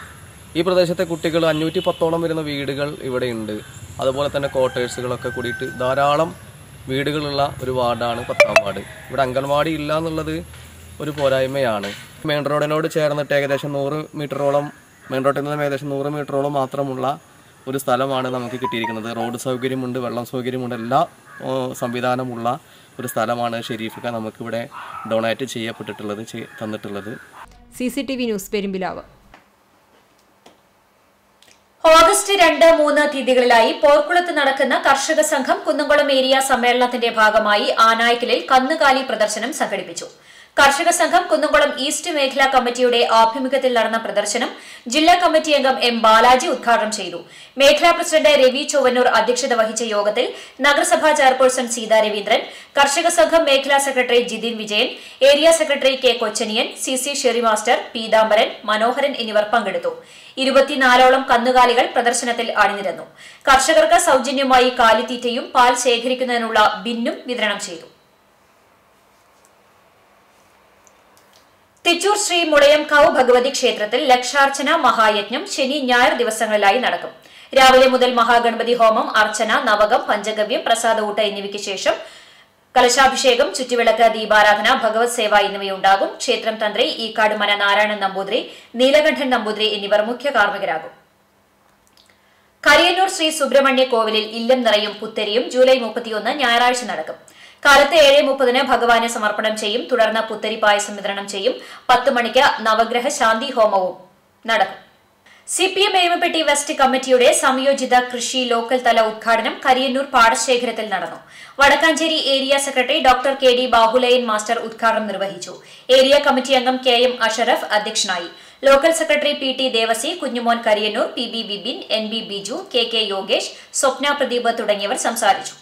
ഈ പ്രദേശത്തെ കുട്ടികൾ അഞ്ഞൂറ്റി പത്തോളം വരുന്ന വീടുകൾ ഇവിടെയുണ്ട് അതുപോലെ തന്നെ ക്വാർട്ടേഴ്സുകളൊക്കെ കൂടിയിട്ട് ധാരാളം വീടുകളുള്ള ഒരു വാർഡാണ് പത്താം വാർഡ് ഇവിടെ അംഗൻവാടി ഇല്ല എന്നുള്ളത് ഒരു പോരായ്മയാണ് മെയിൻ റോഡിനോട് ചേർന്നിട്ട് ഏകദേശം നൂറ് മീറ്ററോളം മെയിൻ റോഡിൽ നിന്നും ഏകദേശം നൂറ് മീറ്ററോളം മാത്രമുള്ള ഒരു സ്ഥലമാണ് നമുക്ക് കിട്ടിയിരിക്കുന്നത് റോഡ് സൗകര്യമുണ്ട് വെള്ളം സൗകര്യമുണ്ട് എല്ലാ ഏഹ്, സംവിധാനമുള്ള ഒരു സ്ഥലമാണ് ഷെരീഫിക്ക നമുക്കിവിടെ ഡൊണേറ്റ് ചെയ്യപ്പെട്ടിട്ടുള്ളത് ചെയ്- തന്നിട്ടുള്ളത് C C T V news Perumpilavu August രണ്ട് മൂന്ന് തീയതികളിലായി പോർക്കുളത്ത് നടക്കുന്ന കർഷക സംഘം കുന്നംകുളം ഏരിയ സമ്മേളനത്തിന്റെ ഭാഗമായി ആനായ്ക്കലിൽ കന്നുകാലി പ്രദർശനം സംഘടിപ്പിച്ചു കർഷക സംഘം കുന്നംകുളം ഈസ്റ്റ് മേഖലാ കമ്മിറ്റിയുടെ ആഭിമുഖ്യത്തിൽ നടന്ന പ്രദർശനം ജില്ലാ കമ്മിറ്റി അംഗം എം ബാലാജി ഉദ്ഘാടനം ചെയ്തു മേഖലാ പ്രസിഡന്റ് രവി ചൊവ്വന്നൂർ അധ്യക്ഷത വഹിച്ച യോഗത്തിൽ നഗരസഭാ ചെയർപേഴ്സൺ സീതാ രവീന്ദ്രൻ കർഷക സംഘം മേഖലാ secretary Jithin Vijayan area secretary K Kochaniyan C C Sherry master Peethambaran Manoharan എന്നിവർ പങ്കെടുത്തു ഇരുപത്തിനാലോളം കന്നുകാലികൾ പ്രദർശനത്തിൽ അണിനിരന്നു കർഷകർക്ക് സൗജന്യമായി കാലിത്തീറ്റയും പാൽ ശേഖരിക്കുന്നതിനുള്ള ബിന്നും വിതരണം ചെയ്തു തിച്ചൂർ ശ്രീ മുളയംകാവ് ഭഗവതി ക്ഷേത്രത്തിൽ ലക്ഷാർച്ചന മഹായജ്ഞം ശനി ഞായർ ദിവസങ്ങളിലായി നടക്കും രാവിലെ മുതൽ മഹാഗണപതി ഹോമം അർച്ചന നവകം പഞ്ചഗവ്യം പ്രസാദ എന്നിവയ്ക്ക് ശേഷം കലശാഭിഷേകം ചുറ്റുവിളക്ക് ദീപാരാധന ഭഗവത് സേവ എന്നിവയുണ്ടാകും ക്ഷേത്രം തന്ത്രി ഈക്കാട് മന നാരായണൻ നമ്പൂതിരി നീലകണ്ഠൻ നമ്പൂതിരി എന്നിവർ മുഖ്യ കാർമ്മികരാകും കരിയന്നൂർ ശ്രീ സുബ്രഹ്മണ്യ കോവിലിൽ ഇല്ലം നിറയും പുത്തരിയും ജൂലൈ മുപ്പത്തിയൊന്ന് ഞായറാഴ്ച നടക്കും കാലത്ത് ഏഴ് മുപ്പതിന് ഭഗവാന് സമർപ്പണം ചെയ്യും തുടർന്ന് പുത്തരി പായസം വിതരണം ചെയ്യും പത്ത് മണിക്ക് നവഗ്രഹ ശാന്തി ഹോമവും നടക്കും C P M Erumapetty west കമ്മിറ്റിയുടെ സംയോജിത കൃഷി ലോക്കൽ തല ഉദ്ഘാടനം കരിയന്നൂർ പാടശേഖരത്തിൽ നടന്നു Vadakkanchery area secretary doctor K D Bahulayan master ഉദ്ഘാടനം നിർവഹിച്ചു ഏരിയ കമ്മിറ്റി അംഗം കെ എം അഷറഫ് അധ്യക്ഷനായി local secretary P T Devasi Kunjumon Kariyannur P B Bibin N B Biju K K Yogesh Swapna Pradeep തുടങ്ങിയവർ സംസാരിച്ചു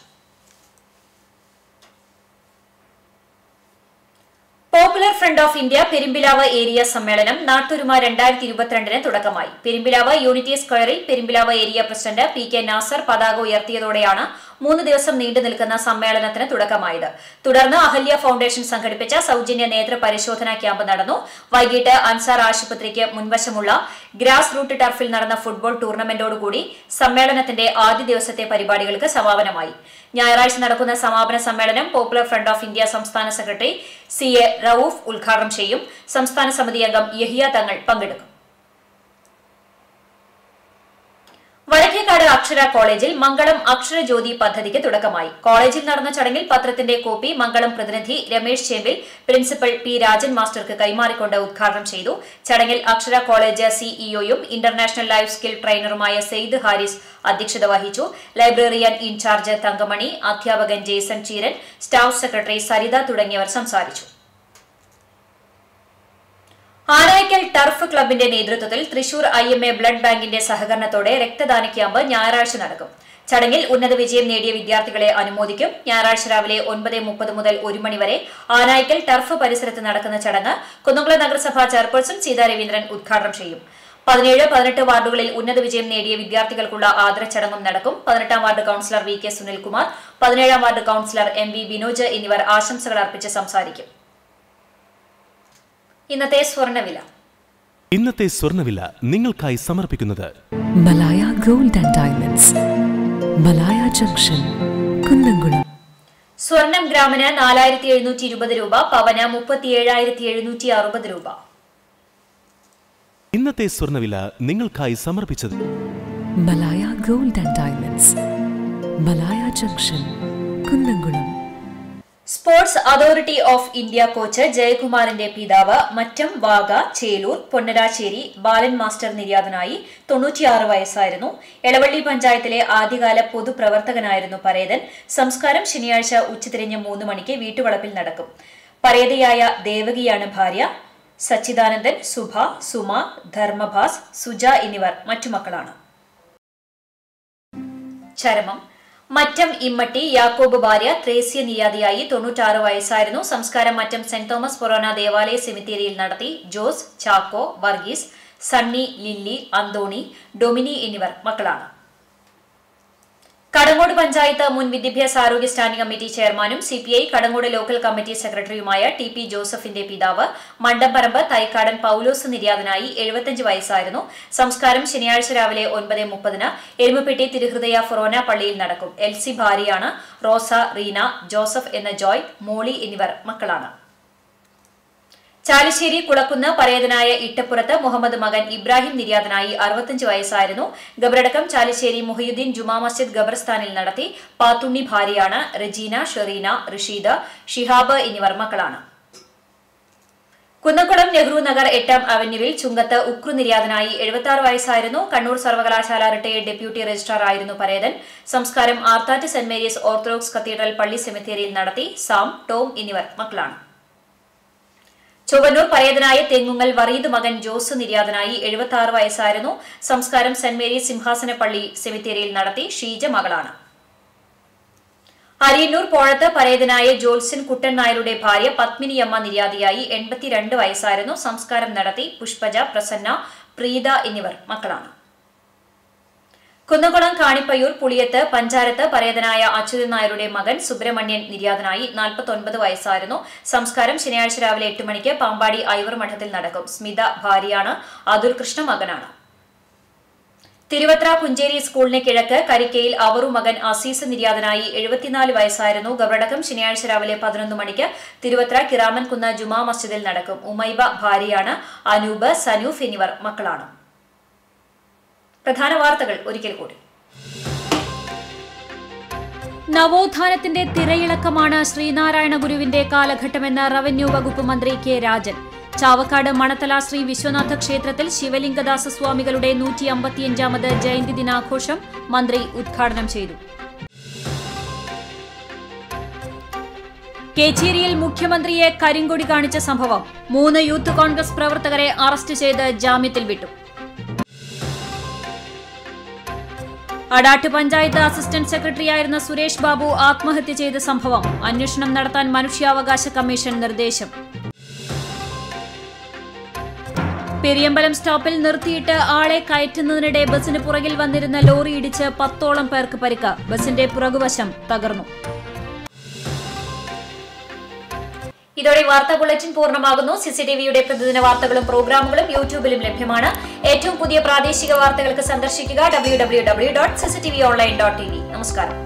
popular front of India Perumpilavu area സമ്മേളനം നാട്ടൊരുമ രണ്ടായിരത്തി ഇരുപത്തിരണ്ടിന് തുടക്കമായി പെരുമ്പിലാവ് യൂണിറ്റി സ്ക്വയറിൽ Perumpilavu area president P K Nasar പതാക ഉയർത്തിയതോടെയാണ് മൂന്ന് ദിവസം നീണ്ടു നിൽക്കുന്ന സമ്മേളനത്തിന് തുടക്കമായത് തുടർന്ന് അഹല്യ ഫൗണ്ടേഷൻ സംഘടിപ്പിച്ച സൌജന്യ നേത്ര പരിശോധനാ ക്യാമ്പ് നടന്നു വൈകിട്ട് അൻസാർ ആശുപത്രിക്ക് മുൻവശമുള്ള ഗ്രാസ് റൂട്ട് ടർഫിൽ നടന്ന ഫുട്ബോൾ ടൂർണമെന്റോടുകൂടി സമ്മേളനത്തിന്റെ ആദ്യ ദിവസത്തെ പരിപാടികൾക്ക് സമാപനമായി ഞായറാഴ്ച നടക്കുന്ന സമാപന സമ്മേളനം പോപ്പുലർ ഫ്രണ്ട് ഓഫ് ഇന്ത്യ സംസ്ഥാന സെക്രട്ടറി സി എ റൌഫ് ഉദ്ഘാടനം ചെയ്യും സംസ്ഥാന സമിതി അംഗം യഹിയ തങ്ങൾ പങ്കെടുക്കും വടക്കേക്കാട് അക്ഷര കോളേജിൽ മംഗളം അക്ഷരജ്യോതി പദ്ധതിക്ക് തുടക്കമായി കോളേജിൽ നടന്ന ചടങ്ങിൽ പത്രത്തിന്റെ കോപ്പി മംഗളം പ്രതിനിധി രമേശ് ചേമ്പിൽ പ്രിൻസിപ്പൽ പി രാജൻ മാസ്റ്റർക്ക് കൈമാറിക്കൊണ്ട് ഉദ്ഘാടനം ചെയ്തു ചടങ്ങിൽ അക്ഷര കോളേജ് സിഇഒയും ഇന്റർനാഷണൽ ലൈഫ് സ്കിൽ ട്രെയിനറുമായ സെയ്ദ് ഹാരിസ് അധ്യക്ഷത വഹിച്ചു ലൈബ്രറിയൻ ഇൻചാർജ് തങ്കമണി അധ്യാപകൻ Jason Cheeran staff secretary Saritha തുടങ്ങിയവർ സംസാരിച്ചു ആനായ്ക്കൽ ടർഫ് ക്ലബിന്റെ നേതൃത്വത്തിൽ Thrissur I M A blood ബാങ്കിന്റെ സഹകരണത്തോടെ രക്തദാന ക്യാമ്പ് ഞായറാഴ്ച നടക്കും ചടങ്ങിൽ ഉന്നത വിജയം നേടിയ വിദ്യാർത്ഥികളെ അനുമോദിക്കും ഞായറാഴ്ച രാവിലെ ഒൻപത് മുപ്പത് മുതൽ ഒരു മണിവരെ ആനായ്ക്കൽ ടർഫ് പരിസരത്ത് നടക്കുന്ന ചടങ്ങ് കുന്നംകുളം നഗരസഭാ ചെയർപേഴ്സൺ സീതാ രവീന്ദ്രൻ ഉദ്ഘാടനം ചെയ്യും പതിനേഴ് പതിനെട്ട് വാർഡുകളിൽ ഉന്നത വിജയം നേടിയ വിദ്യാർത്ഥികൾക്കുള്ള ആദരച്ചടങ്ങും നടക്കും പതിനെട്ടാം ward councillor V K Sunilkumar പതിനേഴാം ward councillor M V Vinoj എന്നിവർ ആശംസകൾ അർപ്പിച്ച് സംസാരിക്കും ഇന്നത്തെ സ്വർണ്ണവില ഇന്നത്തെ സ്വർണ്ണവില നിങ്ങൾക്കായി സമർപ്പിക്കുന്നത് Malaya gold and diamonds Malaya junction Kunnamkulam സ്വർണം ഗ്രാമിന് നാലായിരത്തി എഴുന്നൂറ്റി ഇരുപത് രൂപ പവന് മുപ്പത്തി ഏഴായിരത്തി എഴുന്നൂറ്റി അറുപത് രൂപ ഇന്നത്തെ സ്വർണ്ണവില നിങ്ങൾക്കായി സമർപ്പിച്ചത് Malaya gold and diamonds Malaya junction Kunnamkulam sports authority of India coach ജയകുമാറിന്റെ പിതാവ് മറ്റം വാഗ ചേലൂർ പൊന്നരാശ്ശേരി ബാലൻ മാസ്റ്റർ നിര്യാതനായി തൊണ്ണൂറ്റിയാറ് വയസ്സായിരുന്നു എളവള്ളി പഞ്ചായത്തിലെ ആദ്യകാല പൊതുപ്രവർത്തകനായിരുന്നു പരേതൻ സംസ്കാരം ശനിയാഴ്ച ഉച്ചതിരിഞ്ഞ് മൂന്ന് മണിക്ക് വീട്ടുവളപ്പിൽ നടക്കും പരേതയായ ദേവകിയാണ് ഭാര്യ സച്ചിദാനന്ദൻ സുഭ സുമ ധർമ്മഭാസ് സുജ എന്നിവർ മറ്റു മക്കളാണ് ചരമം മറ്റം ഇമ്മട്ടി യാക്കോബ് ഭാര്യ ത്രേസ്യ നിര്യാതിയായി തൊണ്ണൂറ്റാറ് വയസ്സായിരുന്നു സംസ്കാരം മറ്റം സെന്റ് തോമസ് ഫൊറോന ദേവാലയ സെമിത്തേരിയിൽ നടത്തി ജോസ് ചാക്കോ വർഗീസ് സണ്ണി ലില്ലി അന്തോണി ഡൊമിനി എന്നിവർ മക്കളാണ് കടങ്ങോട് പഞ്ചായത്ത് മുൻ വിദ്യാഭ്യാസ ആരോഗ്യ സ്റ്റാൻഡിംഗ് കമ്മിറ്റി ചെയർമാനും സിപിഐ കടങ്ങോട് ലോക്കൽ കമ്മിറ്റി സെക്രട്ടറിയുമായ ടി പി ജോസഫിന്റെ പിതാവ് മണ്ടംപറമ്പ് തൈക്കാടൻ പൌലോസ് നിര്യാതനായി എഴുപത്തിയഞ്ച് വയസ്സായിരുന്നു സംസ്കാരം ശനിയാഴ്ച രാവിലെ ഒൻപത് മുപ്പതിന് എരുമപ്പെട്ടി തിരുഹൃദയ ഫൊറോന പള്ളിയിൽ നടക്കും എൽ സി ഭാര്യയാണ് റോസ റീന ജോസഫ് എന്ന ജോയ് മോളി എന്നിവർ മക്കളാണ് ചാലിശ്ശേരി കുളക്കുന്ന് പരേതനായ ഇട്ടപ്പുറത്ത് മുഹമ്മദ് മകൻ ഇബ്രാഹിം നിര്യാതനായി അറുപത്തിയഞ്ച് വയസ്സായിരുന്നു ഗബറടക്കം ചാലിശ്ശേരി മുഹയുദ്ദീൻ ജുമാ മസ്ജിദ് ഖബർസ്ഥാനിൽ നടത്തി പാത്തുണ്ണി ഭാര്യയാണ് റജീന ഷെറീന റഷീദ് ഷിഹാബ് എന്നിവർ മക്കളാണ് കുന്നക്കുളം നെഹ്റു നഗർ എട്ടാം അവന്യൂവിൽ ചുങ്കത്ത് ഉക്രു നിര്യാതനായി എഴുപത്തി വയസ്സായിരുന്നു കണ്ണൂർ സർവകലാശാല റിട്ടയേർഡ് ഡെപ്യൂട്ടി രജിസ്ട്രാർ ആയിരുന്നു പരേതൻ സംസ്കാരം Arthat saint Mary's orthodox cathedral പള്ളി സെമിത്തേരിയിൽ നടത്തി സാം ടോം എന്നിവർ മക്കളാണ് ചൊവ്വന്നൂർ പരേതനായ തെങ്ങുങ്ങൽ വറീദ് മകൻ ജോസ് നിര്യാതനായി എഴുപത്തി ആറ് വയസ്സായിരുന്നു സംസ്കാരം സെന്റ് മേരീസ് സിംഹാസനപ്പള്ളി സെമിത്തേരിയിൽ നടത്തി ഷീജ മകളാണ് അരിയന്നൂർ പോഴത്ത് പരേതനായ ജോത്സ്യൻ കുട്ടൻ നായരുടെ ഭാര്യ പത്മിനിയമ്മ നിര്യാതിയായി എൺപത്തിരണ്ട് വയസ്സായിരുന്നു സംസ്കാരം നടത്തി പുഷ്പജ പ്രസന്ന പ്രീത എന്നിവർ മക്കളാണ് കുന്നകുളം കാണിപ്പയ്യൂർ പുളിയത്ത് പഞ്ചാരത്ത് പരേതനായ അച്യുതൻ നായരുടെ മകൻ സുബ്രഹ്മണ്യൻ നിര്യാതനായി നാൽപ്പത്തൊൻപത് വയസ്സായിരുന്നു സംസ്കാരം ശനിയാഴ്ച രാവിലെ എട്ട് മണിക്ക് പാമ്പാടി ഐവർ മഠത്തിൽ നടക്കും സ്മിത ഭാര്യയാണ് അതുൽ കൃഷ്ണ മകനാണ് തിരുവത്ര പുഞ്ചേരി സ്കൂളിന് കിഴക്ക് കരിക്കയിൽ അവറു മകൻ അസീസ് നിര്യാതനായി എഴുപത്തിനാല് വയസ്സായിരുന്നു ഗവടക്കം ശനിയാഴ്ച രാവിലെ പതിനൊന്ന് മണിക്ക് തിരുവത്ര കിറാമൻകുന്ന ജുമാ മസ്ജിദിൽ നടക്കും ഉമൈബ ഭാര്യയാണ് അനൂപ് സനൂഫ് എന്നിവർ മക്കളാണ് പ്രധാന വാർത്തകൾ ഒരിക്കൽ കൂടി നവോത്ഥാനത്തിന്റെ തിരയിളക്കമാണ് ശ്രീനാരായണ ഗുരുവിന്റെ കാലഘട്ടമെന്ന് റവന്യൂ വകുപ്പ് മന്ത്രി കെ രാജൻ ചാവക്കാട് മണത്തല ശ്രീ വിശ്വനാഥ ക്ഷേത്രത്തിൽ ശിവലിംഗദാസ സ്വാമികളുടെ നൂറ്റി അമ്പത്തിയഞ്ചാമത് ജയന്തി ദിനാഘോഷം മന്ത്രി ഉദ്ഘാടനം ചെയ്തു കേച്ചേരിയിൽ മുഖ്യമന്ത്രിയെ കരിങ്കൊടി കാണിച്ച സംഭവം മൂന്ന് യൂത്ത് കോൺഗ്രസ് പ്രവർത്തകരെ അറസ്റ്റ് ചെയ്ത് ജാമ്യത്തിൽ വിട്ടു അടാട്ട് പഞ്ചായത്ത് അസിസ്റ്റന്റ് സെക്രട്ടറിയായിരുന്ന സുരേഷ് ബാബു ആത്മഹത്യ ചെയ്ത സംഭവം അന്വേഷണം നടത്താൻ മനുഷ്യാവകാശ കമ്മീഷൻ നിർദ്ദേശം പെരിയമ്പലം സ്റ്റോപ്പിൽ നിർത്തിയിട്ട് ആളെ കയറ്റുന്നതിനിടെ ബസിന് പുറകിൽ വന്നിരുന്ന ലോറി ഇടിച്ച് പത്തോളം പേർക്ക് പരിക്ക് ബസിന്റെ പുറകുവശം തകർന്നു ഇതോടെ വാർത്താ ബുള്ളറ്റിൻ പൂർണ്ണമാകുന്നു സിസിടിവിയുടെ പ്രതിദിന വാർത്തകളും പ്രോഗ്രാമുകളും യൂട്യൂബിലും ലഭ്യമാണ് ഏറ്റവും പുതിയ പ്രാദേശിക വാർത്തകൾക്ക് സന്ദർശിക്കുക W W W dot CCTV online dot T V നമസ്കാരം